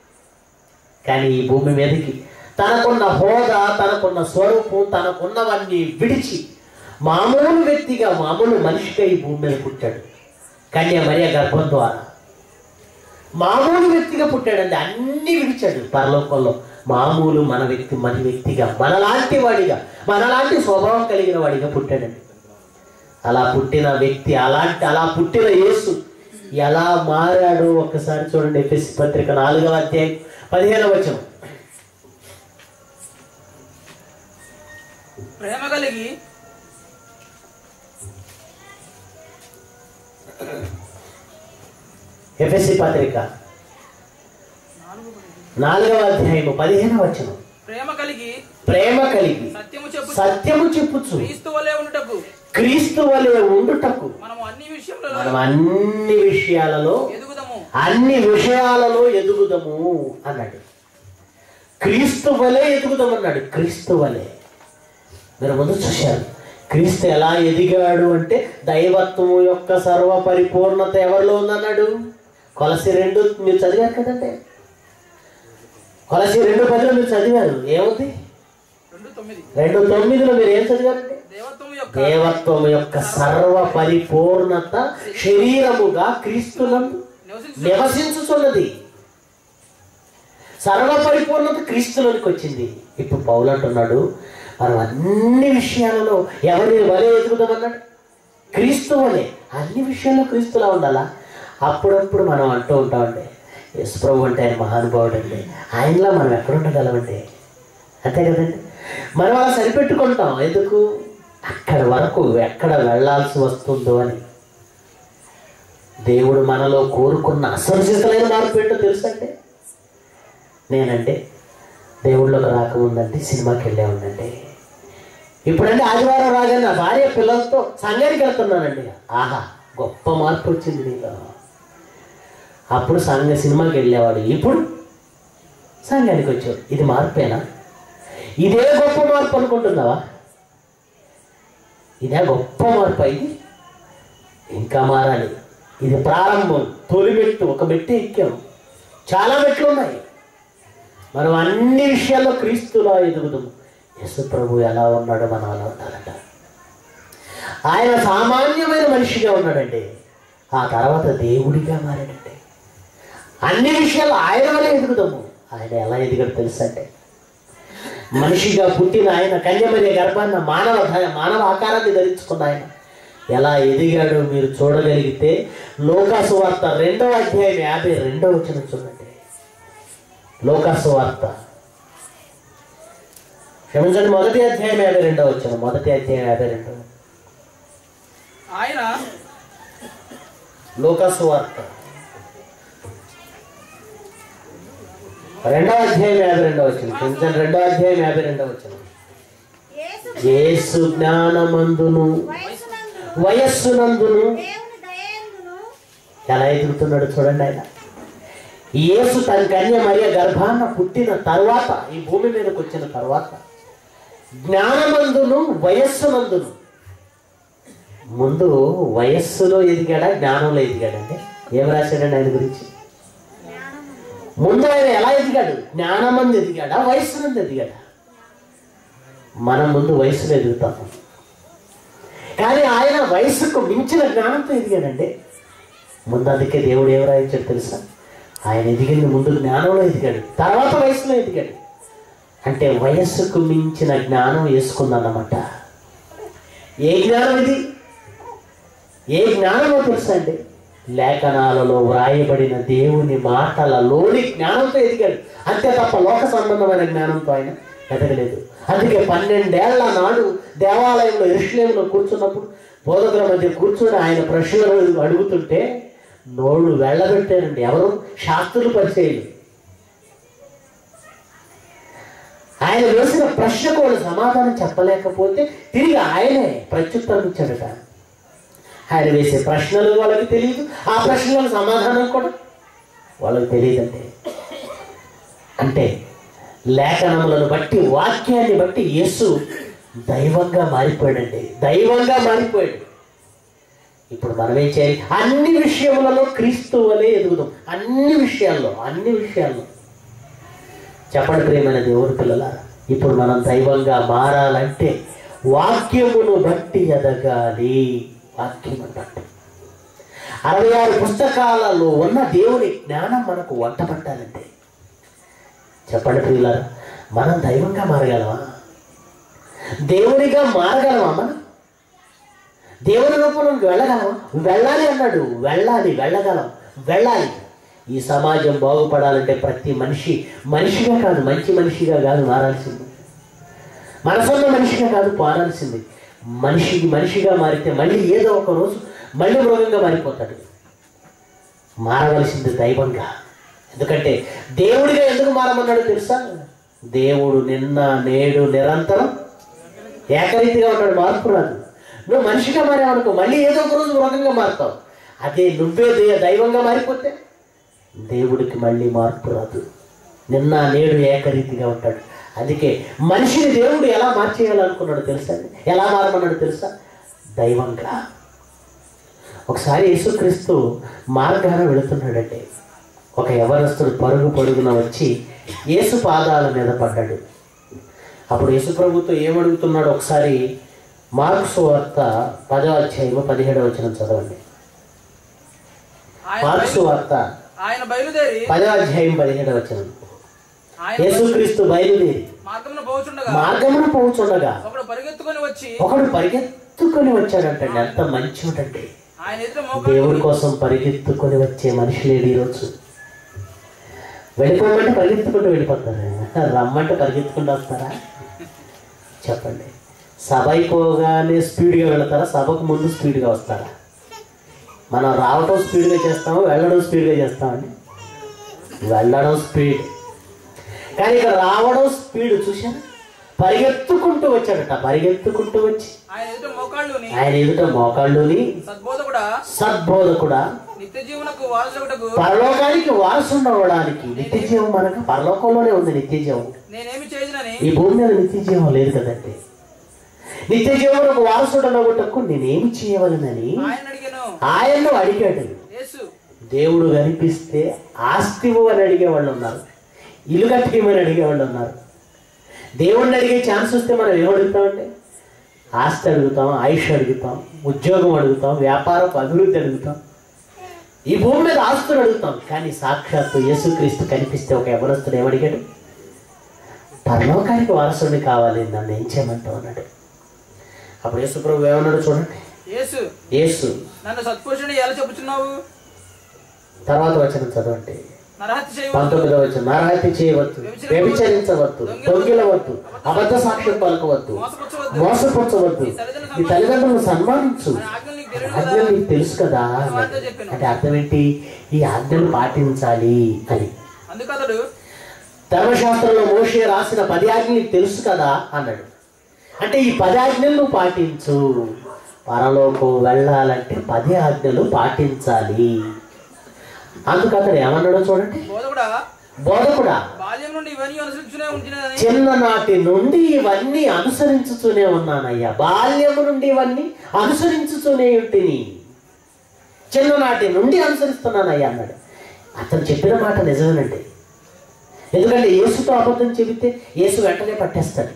కానీ ఈ భూమి మీదకి తనకున్న హోదా తనకున్న స్వరూపం తనకున్నవన్నీ విడిచి మామూలు వ్యక్తిగా మామూలు మనిషిగా ఈ భూమి మీద పుట్టాడు కన్య మరియ గర్భం ద్వారా మామూలు వ్యక్తిగా పుట్టాడండి అన్ని విడిచాడు పరలోకంలో మామూలు మన వ్యక్తి మన వ్యక్తిగా మనలాంటి వాడిగా మనలాంటి స్వభావం కలిగిన వాడిగా పుట్టాడండి అలా పుట్టిన వ్యక్తి అలాంటి అలా పుట్టిన యేసు ఎలా మారాడో ఒక్కసారి చూడండి ఎఫ్ఎస్ పత్రిక నాలుగవ అధ్యాయం పదిహేనవ వచనం ప్రేమ కలిగి ఎఫ్ఎస్సి పత్రిక నాలుగవ అధ్యాయము పదిహేనవ వచనం ప్రేమ కలిగి ప్రేమ కలిగి సత్యము చెప్పు సత్యము చెప్పుచు క్రీస్తు వలె ఉండుటకు క్రీస్తు వలె ఉండుటకు మనము అన్ని విషయంలో మనం అన్ని విషయాలలో ఎదుగుదాము అన్ని విషయాలలో ఎదుగుదము అన్నాడు క్రీస్తు వలె ఎదుగుదామన్నాడు క్రీస్తు వలె మీరు ముందు చూశారు క్రీస్తు ఎలా ఎదిగాడు అంటే దైవత్వము యొక్క సర్వ పరిపూర్ణత ఎవరిలో ఉందన్నాడు కొలసి రెండు మీరు చదివారు కదండి కొలసి రెండు పదిలో మీరు చదివారు ఏముంది రెండు తొమ్మిది రెండు తొమ్మిదిలో మీరు ఏం చదివారండి దేవత్వం యొక్క దేవత్వం యొక్క సర్వ పరిపూర్ణత శరీరముగా క్రీస్తునందు నివసించు నివసించుతున్నది సర్వ పరిపూర్ణత క్రీస్తులోనికి వచ్చింది ఇప్పుడు పౌలు అంటున్నాడు మనం అన్ని విషయాలలో ఎవరిని వలె ఎదుగుదామన్నాడు క్రీస్తు వలె అన్ని విషయాల్లో క్రీస్తులా ఉండాలా అప్పుడప్పుడు మనం అంటూ ఉంటామండి యశ్ప్రభు అంటే ఆయన మహానుభావుడు అండి ఆయనలా మనం ఎక్కడ ఉండగలమండి అంతే కదండి మనం అలా సరిపెట్టుకుంటాం ఎందుకు అక్కడ వరకు ఎక్కడ వెళ్ళాల్సి వస్తుందో అని దేవుడు మనలో కోరుకున్న అసంసితమైన మార్పు ఏంటో తెలుసంటే నేనంటే దేవుళ్ళకి రాకముందంటే సినిమాకి వెళ్ళే ఉందండి ఇప్పుడంటే ఆదివారం రాగానే నా భార్య పిల్లలతో సంఘానికి వెళ్తున్నానండి ఆహా గొప్ప మార్పు వచ్చింది నీలో అప్పుడు సంఘ సినిమాకి వెళ్ళేవాడు ఇప్పుడు సంఘానికి వచ్చాడు ఇది మార్పేనా ఇదే గొప్ప మార్పు అనుకుంటున్నావా ఇదే గొప్ప మార్పు ఇది ఇంకా మారాలి ఇది ప్రారంభం తొలి మెట్టు ఒక మెట్టు ఎక్కాం చాలా మెట్లు ఉన్నాయి మనం అన్ని విషయాల్లో క్రీస్తులా ఎదుగుదాం యశు ప్రభు ఎలా ఉన్నాడో మనం అలా ఉండాలంట ఆయన సామాన్యమైన మనిషిగా ఉన్నాడండి ఆ తర్వాత దేవుడిగా మారాడండి అన్ని విషయాలు ఆయన వల్ల ఎదుగుదాము ఆయన ఎలా ఎదిగాడు తెలుసంటే మనిషిగా పుట్టిన ఆయన కన్యమర్య గర్భాన్న మానవ ధ- మానవ ఆకారాన్ని ధరించుకున్న ఆయన ఎలా ఎదిగాడో మీరు చూడగలిగితే లోకాసు వార్త రెండవ అధ్యాయం యాభై రెండవ వచ్చిన చూడండి లోకాసు వార్త క్షమించండి మొదటి అధ్యాయం యాభై రెండవ వచ్చిన మొదటి అధ్యాయం యాభై రెండవ ఆయన లోకాసు వార్త రెండవ అధ్యాయం యాభై రెండవ వచ్చిన క్షమించండి రెండవ అధ్యాయం యాభై రెండవ వచ్చిన యేసు యేసు జ్ఞానమందును వయస్సునందు వయస్సునందును దేవుని దయందును ఎలా ఎదుగుతున్నాడు చూడండి ఆయన యేసు తన కన్య మరియ గర్భాన్న పుట్టిన తర్వాత ఈ భూమి మీదకి వచ్చిన తర్వాత జ్ఞానమందును వయస్సునందును ముందు వయస్సులో ఎదిగాడా జ్ఞానంలో ఎదిగాడండి ఏం రాశాడండి ఆయన గురించి ముందు ఆయన ఎలా ఎదిగాడు జ్ఞానమందు ఎదిగాడా వయస్సునందు ఎదిగాడా మనం ముందు వయసులో ఎదుగుతాము కానీ ఆయన వయసుకు మించిన జ్ఞానంతో ఎదిగాడండి ముందు అందుకే దేవుడు ఏం రాయించాడు తెలుసా ఆయన ఎదిగింది ముందు జ్ఞానంలో ఎదిగాడు తర్వాత వయసులో ఎదిగాడు అంటే వయస్సుకు మించిన జ్ఞానం వేసుకుందన్నమాట ఏ జ్ఞానం ఇది ఏ జ్ఞానమో తెలుసా అండి లేఖనాలలో వ్రాయబడిన దేవుని మాటలలోని జ్ఞానంతో ఎదిగాడు అంతే తప్ప లోక సంబంధమైన జ్ఞానంతో ఆయన ఎదగలేదు అందుకే పన్నెండేళ్ల నాడు దేవాలయంలో ఇరుషులేములో కూర్చున్నప్పుడు బోధకుల మధ్య కూర్చొని ఆయన ప్రశ్నలు అడుగుతుంటే నోళ్ళు వెళ్ళబెట్టారండి ఎవరు శాస్త్రులు పరిచయలు ఆయన వేసిన ప్రశ్నకు వాళ్ళు సమాధానం చెప్పలేకపోతే తిరిగి ఆయనే ప్రత్యుత్తరం ఇచ్చాడట ఆయన వేసే ప్రశ్నలు వాళ్ళకి తెలియదు ఆ ప్రశ్నలకు సమాధానం కూడా వాళ్ళకి తెలియదండి అంటే లేఖనములను బట్టి వాక్యాన్ని బట్టి యేసు దైవంగా మారిపోయాడండి దైవంగా మారిపోయాడు ఇప్పుడు మనం ఏం చేయాలి అన్ని విషయములలో క్రీస్తు వలె ఎదుగుదాం అన్ని విషయాల్లో అన్ని విషయాల్లో చెప్పండి ప్రియమైన దేవుని పిల్లల ఇప్పుడు మనం దైవంగా మారాలంటే వాక్యమును బట్టి ఎదగాలి వాక్యమును బట్టి అరవై ఆరు పుస్తకాలలో ఉన్న దేవుని జ్ఞానం మనకు వంట పట్టాలంటే చెప్పండి ప్రియులారా మనం దైవంగా మారగలమా దేవునిగా మారగలమా మనం దేవుని రూపంలోకి వెళ్ళగలమా వెళ్ళాలి అన్నాడు వెళ్ళాలి వెళ్ళగలం వెళ్ళాలి ఈ సమాజం బాగుపడాలంటే ప్రతి మనిషి మనిషిగా కాదు మంచి మనిషిగా కాదు మారాల్సింది మనసున్న మనిషిగా కాదు మారాల్సింది మనిషికి మనిషిగా మారితే మళ్ళీ ఏదో ఒక రోజు మళ్ళీ మృగంగా మారిపోతాడు మారవలసింది దైవంగా ఎందుకంటే దేవుడిగా ఎందుకు మారమన్నాడు తెలుసా దేవుడు నిన్న నేడు నిరంతరం ఏకరీతిగా ఉంటాడు మార్పు రాదు నువ్వు మనిషిగా మారావనుకో మళ్ళీ ఏదో ఒక రోజు మృగంగా మారుతావు అదే నువ్వే దే- దైవంగా మారిపోతే దేవుడికి మళ్ళీ మార్పు రాదు నిన్న నేడు ఏకరీతిగా ఉంటాడు అందుకే మనిషిని దేవుడు ఎలా మార్చేయాలనుకున్నాడు తెలుసా అండి? ఎలా మారమన్నాడు తెలుసా దైవంగా ఒకసారి యేసుక్రీస్తు మార్గాన వెళుతున్నాడండి ఒక యవనస్తుడు పరుగు పరుగున వచ్చి యేసు పాదాల మీద పడ్డాడు అప్పుడు యేసు ప్రభుతో ఏమడుగుతున్నాడు ఒకసారి మార్క్స్ వార్త పదో అధ్యాయము పదిహేడవ వచనం చదవండి ఆయన మార్క్స్ బయలు- వార్త ఆయన బయలుదేరి పదో అధ్యాయం పదిహేడవ వచనం ఆయన యేసుక్రీస్తు బయలుదేరి మార్గమున పోచుండగా మార్గమున పోవుచుండగా ఒకడు పరిగెత్తుకొని వచ్చి ఒకడు పరిగెత్తుకొని వచ్చాడంటండి ఎంత మంచివాడండి ఆయన ఎదుట దేవుడి మోకాళ్ళు కోసం పరిగెత్తుకొని వచ్చే మనిషి లేడు ఈరోజు వెళ్ళిపోమంటే పరిగెత్తుకుంటూ వెళ్ళిపోతారు రమ్మంటే పరిగెత్తుకుంటూ వస్తారా చెప్పండి సభ అయిపోగానే స్పీడ్గా వెళతారా సభకు ముందు స్పీడ్గా వస్తారా మనం రావటం స్పీడ్గా చేస్తాము వెళ్ళడం స్పీడ్గా చేస్తామండి వెళ్ళడం స్పీడ్ కానీ ఇక్కడ రావడం స్పీడ్ చూశాను పరిగెత్తుకుంటూ వచ్చాడట పరిగెత్తుకుంటూ వచ్చి ఆయన ఎదుట మోకాళ్ళుని ఆయన ఎదుట మోకాళ్ళుని సద్బోధకుడా సద్బోధకుడా నిత్య జీవనకు వారసుడకు పరలోకానికి వారసుడు అవ్వడానికి నిత్య జీవం మనకు పరలోకంలోనే ఉంది నిత్య జీవం నేనేమి చేయదునని ఈ భూమి మీద నిత్య జీవం లేదు కదండి నిత్య జీవనకు వారసుడు అన్నగుటకు నేనేమి చేయవలనని ఆయన అడిగాను ఆయన్ను అడిగాడు యేసు దేవుడు కనిపిస్తే ఆస్తి అని అడిగే వాళ్ళు ఉన్నారు ఇల్లు కట్టిమని అడిగే వాళ్ళు ఉన్నారు దేవుడిని అడిగే ఛాన్స్ వస్తే మనం ఏం అడుగుతామండి ఆస్తి అడుగుతాం ఆయుష్ అడుగుతాం ఉద్యోగం అడుగుతాం వ్యాపారపు అభివృద్ధి అడుగుతాం ఈ భూమి మీద ఆస్తులు అడుగుతాం కానీ సాక్షాత్తు యేసుక్రీస్తు కనిపిస్తే ఒక ఎవరస్తుడు ఏమడిగాడు పరలోకానికి వారసుడిని కావాలి నన్ను ఏం చేయమంటావు అన్నాడు అప్పుడు యేసుప్రభు ఏమన్నాడు చూడండి యేసు యేసు నన్ను సత్పురుషుని ఎలా చెప్పుచున్నావు తర్వాత వచనం చదవండి నరహత్య చేయవద్దు పంతొమ్మిదవ వచ్చిన నరహత్య చేయవద్దు వ్యభిచరించవద్దు దొంగిలవద్దు అబద్ధ సాక్ష్యం పలకవద్దు మోసపుచ్చవద్దు మోసపుచ్చవద్దు నీ తల్లిదండ్రులను సన్మానించు ఆయన ఆజ్ఞలు నీకు తెలియదు కదా ఆజ్ఞలు నీకు తెలుసు కదా అన్నాడు. అంటే అర్థం ఏంటి ఈ ఆజ్ఞలు పాటించాలి అని అందుకు అతడు ధర్మశాస్త్రంలో మోషే రాసిన పది ఆజ్ఞలు నీకు తెలుసు కదా అన్నాడు అంటే ఈ పది ఆజ్ఞలు నువ్వు పాటించు పరలోకం వెళ్ళాలంటే పది ఆజ్ఞలు పాటించాలి అందుకు అతడు ఏమన్నాడో చూడండి బోధకుడా బోధకుడా బాల్యం నుండి ఇవన్నీ అనుసరించునే ఉంటున్నదని చిన్ననాటి నుండి ఇవన్నీ అనుసరించుతూనే ఉన్నానయ్యా బాల్యము నుండి ఇవన్నీ అనుసరించుతూనే ఉంటిని చిన్ననాటి నుండి అనుసరిస్తున్నానయ్యా అన్నాడు అతను చెప్పిన మాట నిజమేనండి ఎందుకంటే యేసుతో అబద్ధం చెబితే యేసు వెంటనే పట్టేస్తాడు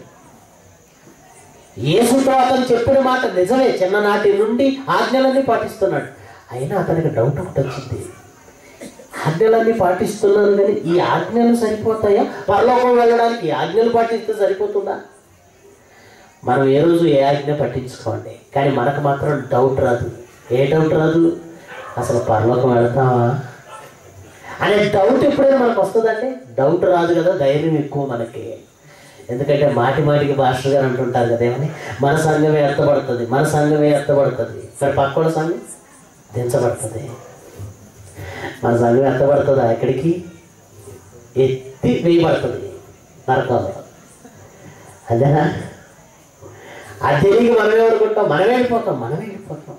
యేసుతో అతను చెప్పిన మాట నిజమే చిన్ననాటి నుండి ఆజ్ఞలన్నీ పాటిస్తున్నాడు అయినా అతనికి డౌట్ ఒకటి వచ్చింది ఆజ్ఞలన్నీ పాటిస్తున్నాను కానీ ఈ ఆజ్ఞలు సరిపోతాయా పరలోకం వెళ్ళడానికి ఈ ఆజ్ఞలు పాటిస్తే సరిపోతుందా మనం ఏ రోజు ఏ ఆజ్ఞ పట్టించుకోండి కానీ మనకు మాత్రం డౌట్ రాదు ఏ డౌట్ రాదు అసలు పరలోకం వెళతావా అనే డౌట్ ఎప్పుడైనా మనకు వస్తుందండి డౌట్ రాదు కదా ధైర్యం ఎక్కువ మనకి ఎందుకంటే మాటి మాటికి భాస్టర్ గారు అంటుంటారు కదా ఏమని మన సంఘమే ఎత్తబడుతుంది మన సంఘమే ఎత్తబడుతుంది మరి పక్కోడ సంఘం దించబడుతుంది మన సంఘం ఎత్తబడుతుందా ఎక్కడికి ఎత్తి వేయబడుతుంది నరకంలో అదేనా అది తెలియక మనమే అనుకుంటాం మనమే వెళ్ళిపోతాం మనమే వెళ్ళిపోతాం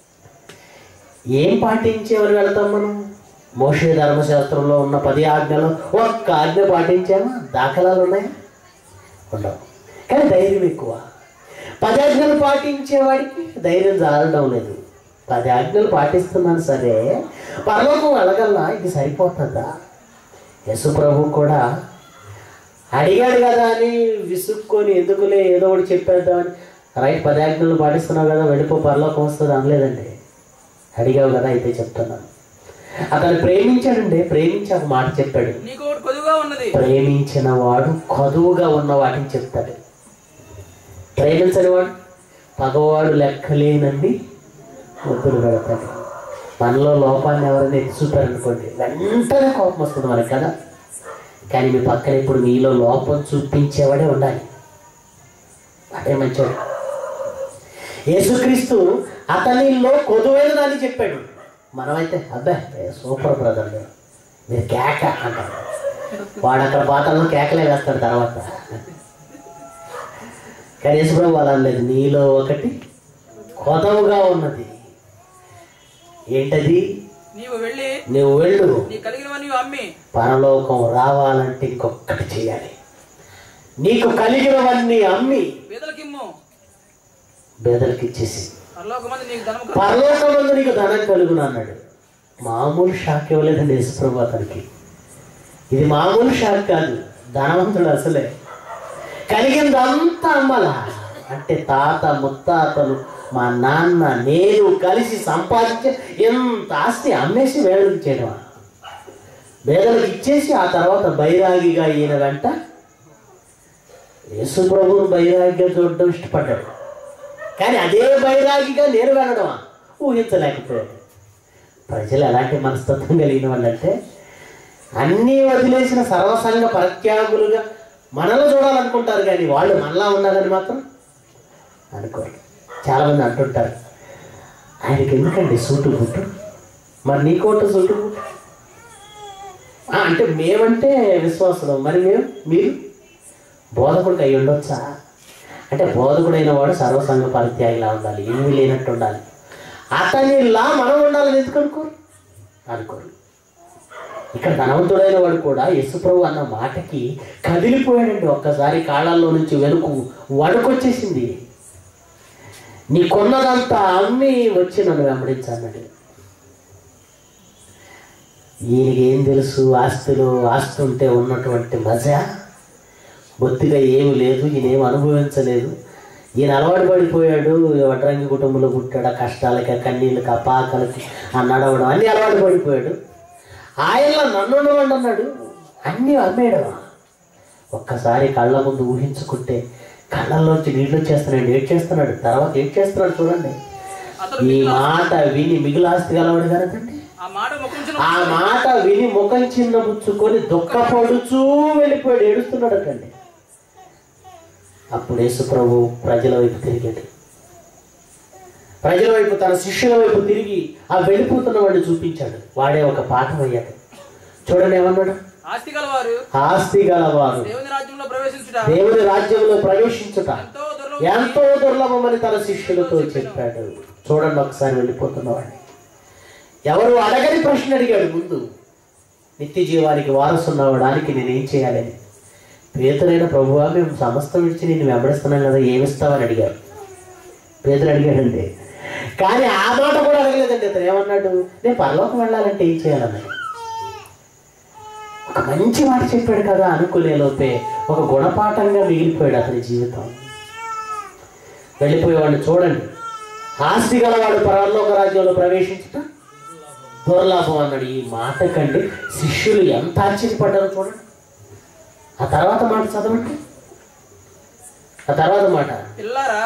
ఏం పాటించేవారు వెళ్తాం మనం మోషే ధర్మశాస్త్రంలో ఉన్న పది ఆజ్ఞలు ఒక్క ఆజ్ఞ పాటించామా దాఖలాలు ఉన్నాయా ఉండవు కానీ ధైర్యం ఎక్కువ పది ఆజ్ఞలు పాటించేవాడికి ధైర్యం జారడం లేదు పది ఆజ్ఞలు పాటిస్తున్నాను సరే పరలోకం వెళ్ళగలనా ఇది సరిపోతుందా యశు ప్రభు కూడా అడిగాడు కదా అని విసుక్కొని ఎందుకులే ఏదో ఒకటి చెప్పేద్దామని రైట్ పది ఆజ్ఞలు పాటిస్తున్నావు కదా వెళ్ళిపో పరలోకం వస్తుంది అనలేదండి అడిగావు కదా అయితే చెప్తున్నాను అతను ప్రేమించాడండి ప్రేమించి ఒక మాట చెప్పాడు నీకు ఒకటి కొదువుగా ఉన్నది ప్రేమించిన వాడు కదువుగా ఉన్న వాటిని చెప్తాడు ప్రేమించని వాడు పగవాడు లెక్కలేనండి ముద్దులు పెడతాడు మనలో లోపాన్ని ఎవరైనా ఎత్తి చూపారనుకోండి వెంటనే కోపం వస్తుంది మనకి కదా కానీ మీ పక్కన ఇప్పుడు మీలో లోపం చూపించేవాడే ఉండాలి అదే మంచోడు యేసుక్రీస్తు అతనిలో కొదువైన దాన్ని చెప్పాడు మనమైతే అబ్బాయి సూపర్ బ్రదర్ మీరు కేక అంటారు వాడు అక్కడ పాటల్లో కేకలే వేస్తాడు తర్వాత కానీ యేసుప్రభు అలా లేదు నీలో ఒకటి కొదవుగా ఉన్నది ఏంటది నీవు వెళ్ళి నువ్వు వెళ్ళు నీ కలిగినవన్నీ అమ్మి పరలోకం రావాలంటే ఇంకొకటి చేయాలి నీకు కలిగినవన్నీ అమ్మి పేదలకిమ్ము బేదలకి ఇచ్చేసి పరలోకమంది నీకు ధనము పరలోకమందు నీకు ధనం కలుగును అన్నాడు మామూలు షాక్ ఇవ్వలేదండి యేసుప్రభు అతనికి ఇది మామూలు షాక్ కాదు ధనవంతుడు అసలే కలిగిందంతా అమ్మల అంటే తాత ముత్తాతలు మా నాన్న నేను కలిసి సంపాదించే ఎంత ఆస్తి అమ్మేసి వేదలకు ఇచ్చేయడమా వేదలకు ఇచ్చేసి ఆ తర్వాత బైరాగిగా ఈయన వెంట యేసు ప్రభువును బైరాగిగా చూడడం ఇష్టపడ్డాడు కానీ అదే బైరాగిగా నేను వెళ్ళడమా ఊహించలేకపోయాడు ప్రజలు ఎలాంటి మనస్తత్వం కలిగిన వాళ్ళంటే అన్నీ వదిలేసిన సర్వసంగ పరిత్యాగులుగా మనలో చూడాలనుకుంటారు కానీ వాళ్ళు మనలా ఉండాలని మాత్రం అనుకోరు చాలామంది అంటుంటారు ఆయనకి ఎందుకండి సూటు బుట్టు మరి నీకోట సూటు బుట్టు ఆ, అంటే మేమంటే విశ్వాసం మరి మేము మీరు బోధకుడికి అయి ఉండొచ్చా అంటే బోధకుడైన వాడు సర్వసంగ పరిత్యాగిలా ఉండాలి ఏమీ లేనట్టు ఉండాలి అతనిలా మనం ఉండాలని ఎందుకు అనుకోరు అనుకోరు ఇక్కడ ధనవంతుడైన వాడు కూడా యశుప్రభు అన్న మాటకి కదిలిపోయాడండి ఒక్కసారి కాళ్ళల్లో నుంచి వెనుకు వణుకొచ్చేసింది నీ కొన్నదంతా అమ్మి వచ్చి నన్ను వెంబడించన్నాడు ఈయనకి ఏం తెలుసు ఆస్తులు ఆస్తి ఉంటే ఉన్నటువంటి మజా బొత్తిగా ఏమి లేదు ఈయన ఏం అనుభవించలేదు ఈయన అలవాటు పడిపోయాడు వడ్రంగి కుటుంబంలో పుట్టాడు ఆ కష్టాలకి ఆ కన్నీళ్ళకి ఆ పాకలకి ఆ నడవడం అన్నీ అలవాటు పడిపోయాడు ఆయనలో నన్ను ఉండవండి అన్నాడు అన్నీ అమ్మేయడం ఒక్కసారి కళ్ళ ముందు ఊహించుకుంటే కళ్ళల్లోంచి నీళ్ళు వచ్చేస్తున్నాడు ఏడ్ చేస్తున్నాడు తర్వాత ఏడ్ చేస్తున్నాడు చూడండి అతడు ఈ మిగిలిన- మాట విని మిగిలాస్తి గలవాడు కదండి ఆ మాట ముఖించిన ఆ మాట విని ముఖం చిన్న పుచ్చుకొని దుఃఖపడుచూ వెళ్ళిపోయాడు ఏడుస్తున్నాడు అటండి అప్పుడు యేసు ప్రభు ప్రజల వైపు తిరిగాడు ప్రజల వైపు తన శిష్యుల వైపు తిరిగి ఆ వెళ్ళిపోతున్న వాడిని చూపించాడు వాడే ఒక పాఠం అయ్యాడు చూడండి ఏమన్నాడు ఆస్తి గలవారు ఆస్తి గలవారు దేవుని రాజ్యంలో ప్రవేశించుట దేవుని రాజ్యంలో ప్రవేశించుట ఎంతో దుర్లభం ఎంతో దుర్లభమని తన శిష్యులతో చెప్పాడు చూడండి ఒకసారి వెళ్ళిపోతున్నవాడిని ఎవరు అడగని ప్రశ్న అడిగాడు ముందు నిత్య జీవానికి వారసున్నవడానికి నేనేం చేయాలని పేతురైన ప్రభువా మేము సమస్తం ఇచ్చి నిన్ను వెంబడిస్తున్నాం కదా ఏమిస్తావని అడిగారు పేదలు అడిగాడండి కానీ ఆ మాట కూడా అడగలేదండి అతను ఏమన్నాడు నేను పరలోకం వెళ్ళాలంటే ఏం చేయాలన్నాడు ఒక మంచి మాట చెప్పాడు కదా అనుకునే లోపే ఒక గుణపాఠంగా మిగిలిపోయాడు అతని జీవితం వెళ్ళిపోయేవాడిని చూడండి ఆస్తి గలవాడు పరలోక రాజ్యంలో ప్రవేశించుట దుర్లాభం అన్నాడు ఈ మాట కంటే శిష్యులు ఎంత ఆశ్చర్యపడ్డారో చూడండి ఆ తర్వాత మాట చదవండి ఆ తర్వాత మాట పిల్లారా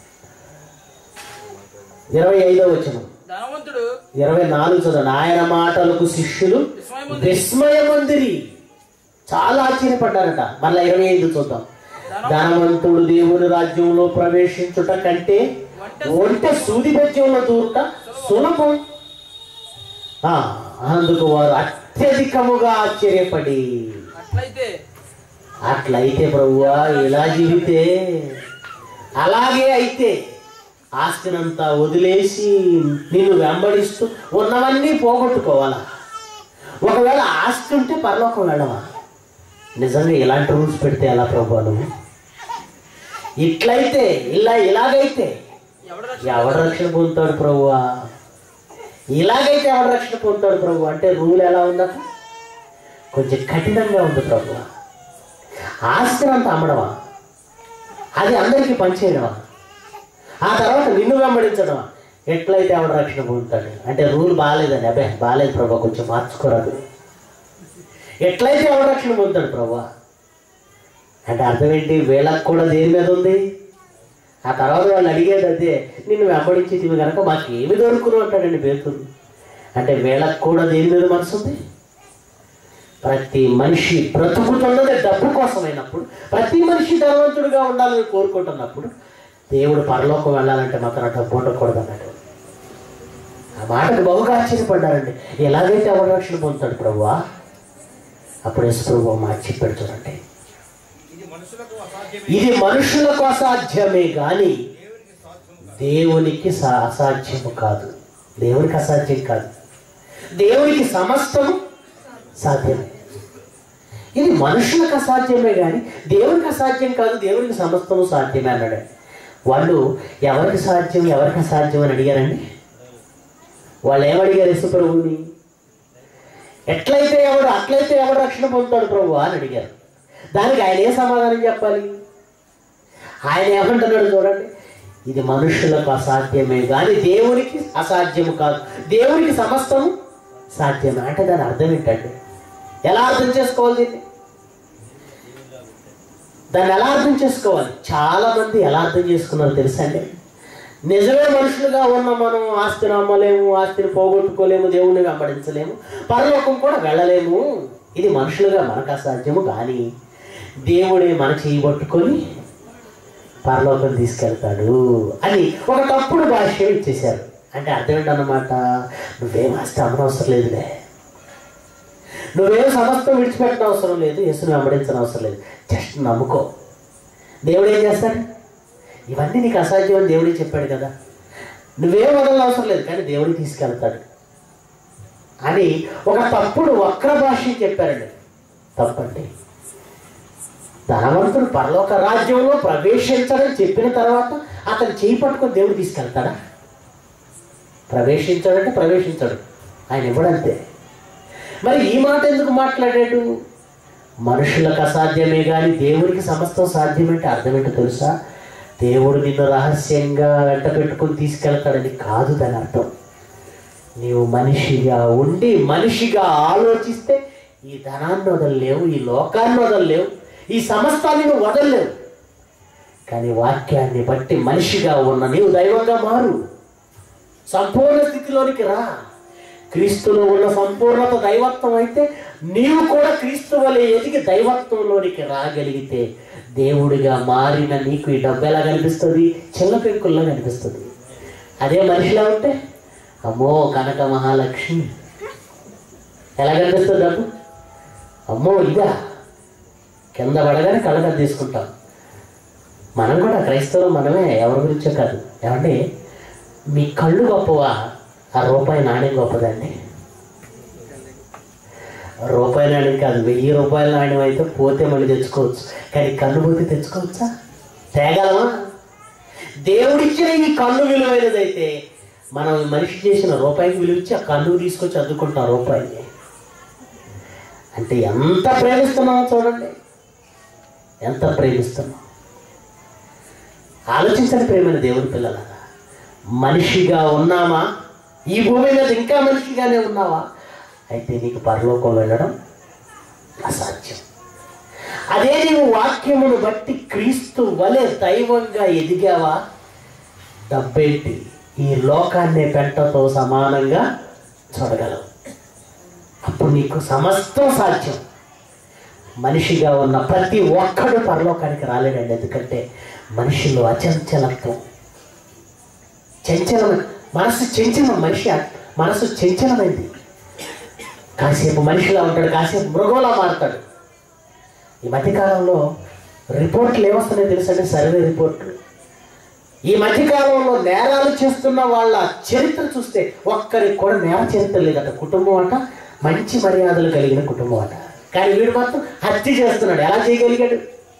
ఇరవై ఐదో వచనం ధనవంతుడు ఇరవై నాలుగు చదవండి ఆయన మాటలకు శిష్యులు విస్మయముంది విస్మయమందిరి చాలా ఆశ్చర్యపడ్డారట మళ్ళా ఇరవై ఐదు చూద్దాం ధనవంతుడు దేవుని రాజ్యంలో ప్రవేశించుట కంటే ఒంటె సూది మధ్యంలో దూరుట సులభం ఆ, అందుకు వారు అత్యధికముగా ఆశ్చర్యపడి అట్లయితే అట్లయితే ప్రభువా ఇలా జీవితే అలాగే అయితే ఆస్తినంతా వదిలేసి నిన్ను వెంబడిస్తూ ఉన్నవన్నీ పోగొట్టుకోవాలా ఒకవేళ ఆస్తి ఉంటే పరలోకం వెళ్ళవా నిజంగా ఇలాంటి రూల్స్ పెడితే ఎలా ప్రభు నువ్వు ఇట్లయితే ఇలా ఇలాగైతే ఎవడ ఎవడు రక్షణ పొందుతాడు ప్రభువా ఇలాగైతే ఎవడు రక్షణ పొందుతాడు ప్రభు అంటే రూల్ ఎలా ఉందట కొంచెం కఠినంగా ఉంది ప్రభు ఆస్తిని అంతా అమ్మడమా అది అందరికీ పనిచేయడమా ఆ తర్వాత నిన్ను వెంబడించడమా ఎట్లయితే ఎవడు రక్షణ పొందుతాడు అంటే రూల్ బాగాలేదండి అబ్బే బాగాలేదు ప్రభు కొంచెం మార్చుకోరాదు ఎట్లయితే ఎవడు రక్షణ పొందుతాడు ప్రభు అంటే అర్థం ఏంటి వీళ్ళకి కూడా దేని మీద ఉంది ఆ తర్వాత వాళ్ళు అడిగేది అదే నిన్ను వెంబడించేది కనుక మాకు ఏమి దొరుకును అంటాడండి పేతురు అంటే వీళ్ళకి కూడా దేని మీద మనసు ఉంది ప్రతి మనిషి బ్రతుకుతున్నది డబ్బు కోసమైనప్పుడు ప్రతి మనిషి ధనవంతుడిగా ఉండాలని కోరుకుంటున్నప్పుడు దేవుడు పరలోకం వెళ్ళాలంటే మాత్రం ఆ డబ్బు ఉండకూడదు అన్నాడు ఆ మాటకు బహుగా ఆశ్చర్యపడ్డారండి ఎలాగైతే అవరక్షణ పొందుతాడు ప్రభువా అప్పుడు యేసు ప్రభు మాట చెప్పాడు చూడండి ఇది మనుషులకు అసాధ్యమే కానీ దేవునికి సా- అసాధ్యము కాదు దేవునికి అసాధ్యం కాదు దేవునికి సమస్తము సాధ్యమే ఇది మనుషులకు అసాధ్యమే కానీ దేవునికి అసాధ్యం కాదు దేవునికి సమస్తము సాధ్యమే అన్నాడు వాళ్ళు ఎవరికి సాధ్యం ఎవరికి అసాధ్యం అని అడిగారండి వాళ్ళు ఏమడిగారు యేసు ప్రభువుని ఎట్లయితే ఎవడు అట్లయితే ఎవడు రక్షణ పొందుతాడు ప్రభు అని అడిగారు దానికి ఆయన ఏ సమాధానం చెప్పాలి ఆయన ఏమంటున్నాడు చూడండి ఇది మనుషులకు అసాధ్యమే కానీ దేవునికి అసాధ్యము కాదు దేవునికి సమస్తము సాధ్యమే అంటే దాని అర్థం ఏంటండి ఎలా అర్థం చేసుకోవాలి దీన్ని దాన్ని ఎలా అర్థం చేసుకోవాలి చాలా మంది ఎలా అర్థం చేసుకున్నారో తెలుసా అండి నిజమే మనుషులుగా ఉన్న మనం ఆస్తిని అమ్మలేము ఆస్తిని పోగొట్టుకోలేము దేవుణ్ణి వెంబడించలేము పరలోకం కూడా వెళ్ళలేము ఇది మనుషులుగా మనకు అసాధ్యము కానీ దేవుడే మన చేయి పట్టుకొని పరలోకం తీసుకెళ్తాడు అని ఒక తప్పుడు భాష ఇచ్చేశారు అంటే అర్థం ఏంటన్నమాట నువ్వేం ఆస్తి అమ్మనవసరం లేదులే నువ్వేం సమస్తం విడిచిపెట్టిన అవసరం లేదు యేసుని వెంబడించిన అవసరం లేదు జస్ట్ నమ్ముకో దేవుడు ఏం చేస్తాడు ఇవన్నీ నీకు అసాధ్యం అని దేవుడే చెప్పాడు కదా నువ్వేం వదలని అవసరం లేదు కానీ దేవుడికి తీసుకెళ్తాడు అని ఒక తప్పుడు వక్ర భాష చెప్పారండి తప్పండి ధనవంతుడు పరలోక రాజ్యంలో ప్రవేశించడం చెప్పిన తర్వాత అతను చేయి పట్టుకొని దేవుడు తీసుకెళ్తాడా ప్రవేశించాడంటే ప్రవేశించాడు ఆయన ఇవ్వడంతే మరి ఈ మాట ఎందుకు మాట్లాడాడు మనుషులకు అసాధ్యమే కానీ దేవుడికి సమస్తం సాధ్యమంటే అర్థమేంటో తెలుసా దేవుడు నిన్ను రహస్యంగా వెంట పెట్టుకొని తీసుకెళ్తాడని కాదు దాని అర్థం నీవు మనిషిగా ఉండి మనిషిగా ఆలోచిస్తే ఈ ధనాన్ని వదలలేవు ఈ లోకాన్ని వదలలేవు ఈ సమస్తాన్ని నువ్వు వదలలేవు కానీ వాక్యాన్ని బట్టి మనిషిగా ఉన్న నీవు దైవంగా మారు సంపూర్ణ స్థితిలోనికి రా క్రీస్తులో ఉన్న సంపూర్ణత దైవత్వం అయితే నీవు కూడా క్రీస్తు వలె ఎదిగి దైవత్వంలోనికి రాగలిగితే దేవుడిగా మారిన నీకు ఈ డబ్బు ఎలా కనిపిస్తుంది చిన్న పెంకుల్లో కనిపిస్తుంది అదే మనిషిలా ఉంటే అమ్మో కనక మహాలక్ష్మి ఎలా కనిపిస్తుంది డబ్బు అమ్మో ఇదా కింద పడగానే కళ్ళగా తీసుకుంటాం మనం కూడా క్రైస్తవులు మనమే ఎవరి గురించో కాదు ఏమంటే మీ కళ్ళు గొప్పవా ఆ రూపాయి నాణ్యం గొప్పదండి రూపాయి నాణ్యం కాదు వెయ్యి రూపాయల నాణ్యం అయితే పోతే మళ్ళీ తెచ్చుకోవచ్చు కానీ కన్ను పోతే తెచ్చుకోవచ్చా తేగలమా దేవుడిచ్చిన ఈ కన్ను విలువైనదైతే మనం ఈ మనిషి చేసిన రూపాయికి విలువ ఇచ్చి ఆ కన్ను తీసుకొచ్చి అద్దుకుంటాం రూపాయిని అంటే ఎంత ప్రేమిస్తున్నామో చూడండి ఎంత ప్రేమిస్తున్నాం ఆలోచించండి ప్రేమైన దేవుని పిల్లలారా మనిషిగా ఉన్నామా ఈ భూమి మీద ఇంకా మనిషిగానే ఉన్నావా అయితే నీకు పరలోకం వెళ్ళడం అసాధ్యం అదే నీవు వాక్యమును బట్టి క్రీస్తు వలె దైవంగా ఎదిగావా డబ్బేంటి ఈ లోకాన్ని పెంటతో సమానంగా చూడగలవు అప్పుడు నీకు సమస్తం సాధ్యం మనిషిగా ఉన్న ప్రతి ఒక్కడు పరలోకానికి రాలేడండి ఎందుకంటే మనిషిలో అచంచలత్వం చంచలం మనసు చంచలం మనిషి మనసు చంచలమైంది కాసేపు మనిషిలా ఉంటాడు కాసేపు మృగంలా మారుతాడు ఈ మధ్యకాలంలో రిపోర్ట్లు ఏమొస్తున్నాయో తెలుసండి సర్వే రిపోర్ట్లు ఈ మధ్యకాలంలో నేరాలు చేస్తున్న వాళ్ళ చరిత్ర చూస్తే ఒక్కరికి కూడా నేర చరిత్ర లేదట కుటుంబం అట మంచి మర్యాదలు కలిగిన కుటుంబం అట కానీ వీడు మాత్రం హత్య చేస్తున్నాడు ఎలా చేయగలిగాడు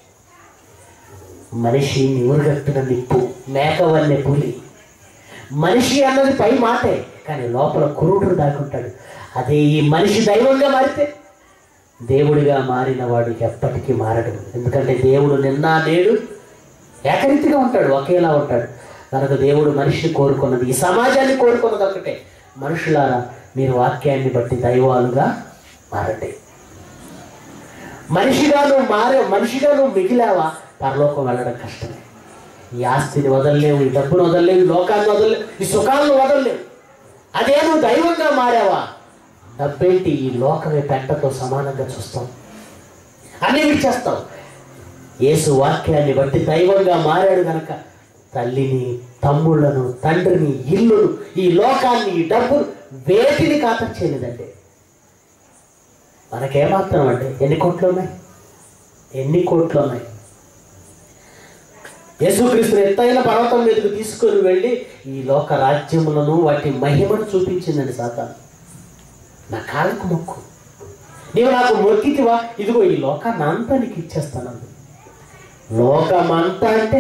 మనిషి నివురుగట్టున నిప్పు మేకవన్నె పులి మనిషి అన్నది పై మాటే కానీ లోపల కురుడు దాకుంటాడు అదే ఈ మనిషి దైవంగా మారితే దేవుడిగా మారిన వాడు ఎప్పటికీ మారడు ఎందుకంటే దేవుడు నిన్న నేడు ఏకరీతిగా ఉంటాడు ఒకేలా ఉంటాడు కనుక దేవుడు మనిషిని కోరుకున్నది ఈ సమాజాన్ని కోరుకున్నది ఒకటే మనుషులారా మీరు వాక్యాన్ని బట్టి దైవాలుగా మారండి మనిషిగా నువ్వు మారే మనిషిగా నువ్వు మిగిలావా పరలోకం వెళ్ళడం కష్టమే ఈ ఆస్తిని వదలలేవు ఈ డబ్బును వదలలేవు ఈ లోకాన్ని వదలలేవు ఈ సుఖాలను వదలలేవు అదే నువ్వు దైవంగా మారావా డబ్బేంటి ఈ లోకమే పెంటతో సమానంగా చూస్తాం అన్నీ విడిచేస్తావు యేసు వాక్యాన్ని బట్టి దైవంగా మారాడు గనక తల్లిని తమ్ముళ్ళను తండ్రిని ఇల్లును ఈ లోకాన్ని ఈ డబ్బును వేటిని ఖాతరు చేయలేదండి మనకేమాత్రం అండి ఎన్ని కోట్లు ఉన్నాయి ఎన్ని కోట్లు ఉన్నాయి యేసుక్రీస్తు ఎత్తైన పర్వతం మీదకు తీసుకొని వెళ్ళి ఈ లోక రాజ్యములను వాటి మహిమను చూపించిందండి సాతాను నా కాళ్ళకు మొక్కు నీవు నాకు మొక్కితివా ఇదిగో ఈ లోకాన్ని అంతా నీకు ఇచ్చేస్తానంది లోకమంతా అంటే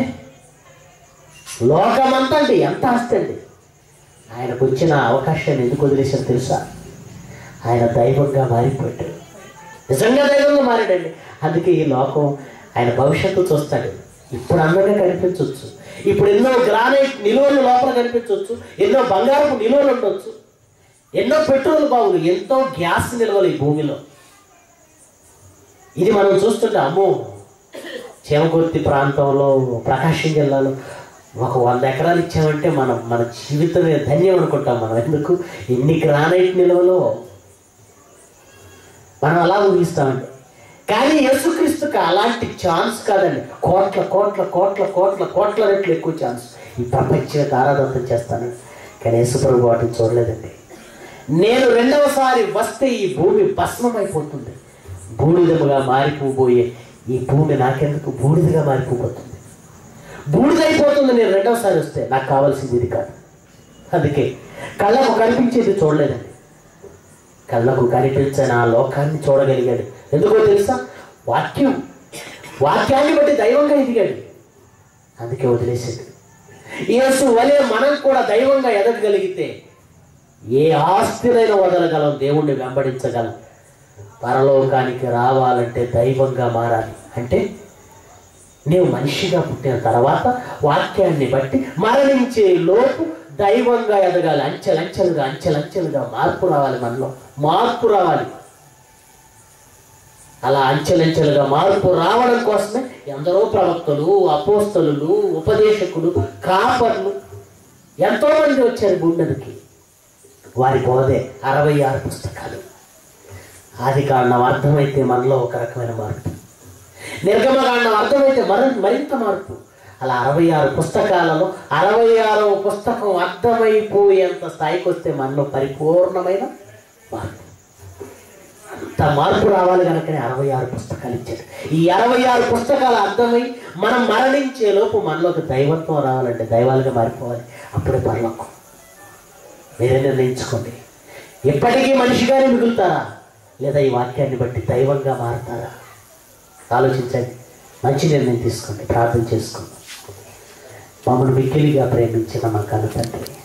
లోకమంతా అంటే ఎంత ఆస్తి అండి ఆయనకు వచ్చిన అవకాశాన్ని ఎందుకు వదిలేశారు తెలుసా ఆయన దైవంగా మారిపోయాడు నిజంగా దైవంగా మారాడండి అందుకే ఈ లోకం ఆయన భవిష్యత్తు చూస్తాడు ఇప్పుడు అందంగా కనిపించవచ్చు ఇప్పుడు ఎన్నో గ్రానైట్ నిలువలు లోపల కనిపించవచ్చు ఎన్నో బంగారపు నిలువలు ఉండొచ్చు ఎన్నో పెట్రోల్ బావులు ఎంతో గ్యాస్ నిల్వలు ఈ భూమిలో ఇది మనం చూస్తుంటే అమ్మో చేమకుర్తి ప్రాంతంలో ప్రకాశం జిల్లాలో ఒక వంద ఎకరాలు ఇచ్చామంటే మనం మన జీవితమే ధన్యం అనుకుంటాం మనం ఎందుకు ఎన్ని గ్రానైట్ నిల్వలో మనం అలా ఊహిస్తామండి కానీ యేసుక్రీస్తుకి అలాంటి ఛాన్స్ కాదండి కోట్ల కోట్ల కోట్ల కోట్ల కోట్ల రెట్లు ఎక్కువ ఛాన్స్ ఈ ప్రపంచానికి ఆరాధన చేస్తాను కానీ యేసుప్రభు వాటిని చూడలేదండి నేను రెండవసారి వస్తే ఈ భూమి భస్మమైపోతుంది బూడిదముగా మారిపోబోయే ఈ భూమి నాకెందుకు బూడిదగా మారిపోబోతుంది బూడిదైపోతుంది నేను రెండవసారి వస్తే నాకు కావాల్సింది ఇది కాదు అందుకే కళ్ళకు కనిపించేది చూడలేదండి కళ్ళకు కనిపించని ఆ లోకాన్ని చూడగలిగాడు ఎందుకో తెలుసా వాక్యం వాక్యాన్ని బట్టి దైవంగా ఎదిగాడు అందుకే వదిలేసాడు యేసు వలె మనం కూడా దైవంగా ఎదగగలిగితే ఏ ఆస్తినైనా వదలగలం దేవుణ్ణి వెంబడించగలం పరలోకానికి రావాలంటే దైవంగా మారాలి అంటే నీవు మనిషిగా పుట్టిన తర్వాత వాక్యాన్ని బట్టి మరణించే లోపు దైవంగా ఎదగాలి అంచెలంచెలుగా అంచెలంచెలుగా మార్పు రావాలి మనలో మార్పు రావాలి అలా అంచెలంచెలుగా మార్పు రావడం కోసమే ఎందరో ప్రవక్తలు అపోస్తలు ఉపదేశకులు కాపర్లు ఎంతో మంది వచ్చారు భూమి మీదకి వారి బోధే అరవై ఆరు పుస్తకాలు ఆది కారణం అర్థమైతే మనలో ఒక రకమైన మార్పు నిర్గమకాండం అర్థమైతే మరి మరింత మార్పు అలా అరవై ఆరు పుస్తకాలలో అరవై ఆరవ పుస్తకం అర్థమైపోయేంత స్థాయికి వస్తే మనలో పరిపూర్ణమైన మార్పు అంత మార్పు రావాలి కనుకనే అరవై ఆరు పుస్తకాలు ఇచ్చాడు ఈ అరవై ఆరు పుస్తకాలు అర్థమై మనం మరణించే లోపు మనలోకి దైవత్వం రావాలంటే దైవాలుగా మారిపోవాలి అప్పుడే పరలోకం మీరే నిర్ణయించుకోండి ఎప్పటికీ మనిషిగానే మిగులుతారా లేదా ఈ వాక్యాన్ని బట్టి దైవంగా మారుతారా ఆలోచించండి మంచి నిర్ణయం తీసుకోండి ప్రార్థన చేసుకోండి మమ్మల్ని మిక్కిలిగా ప్రేమించిన మా కన్న తండ్రి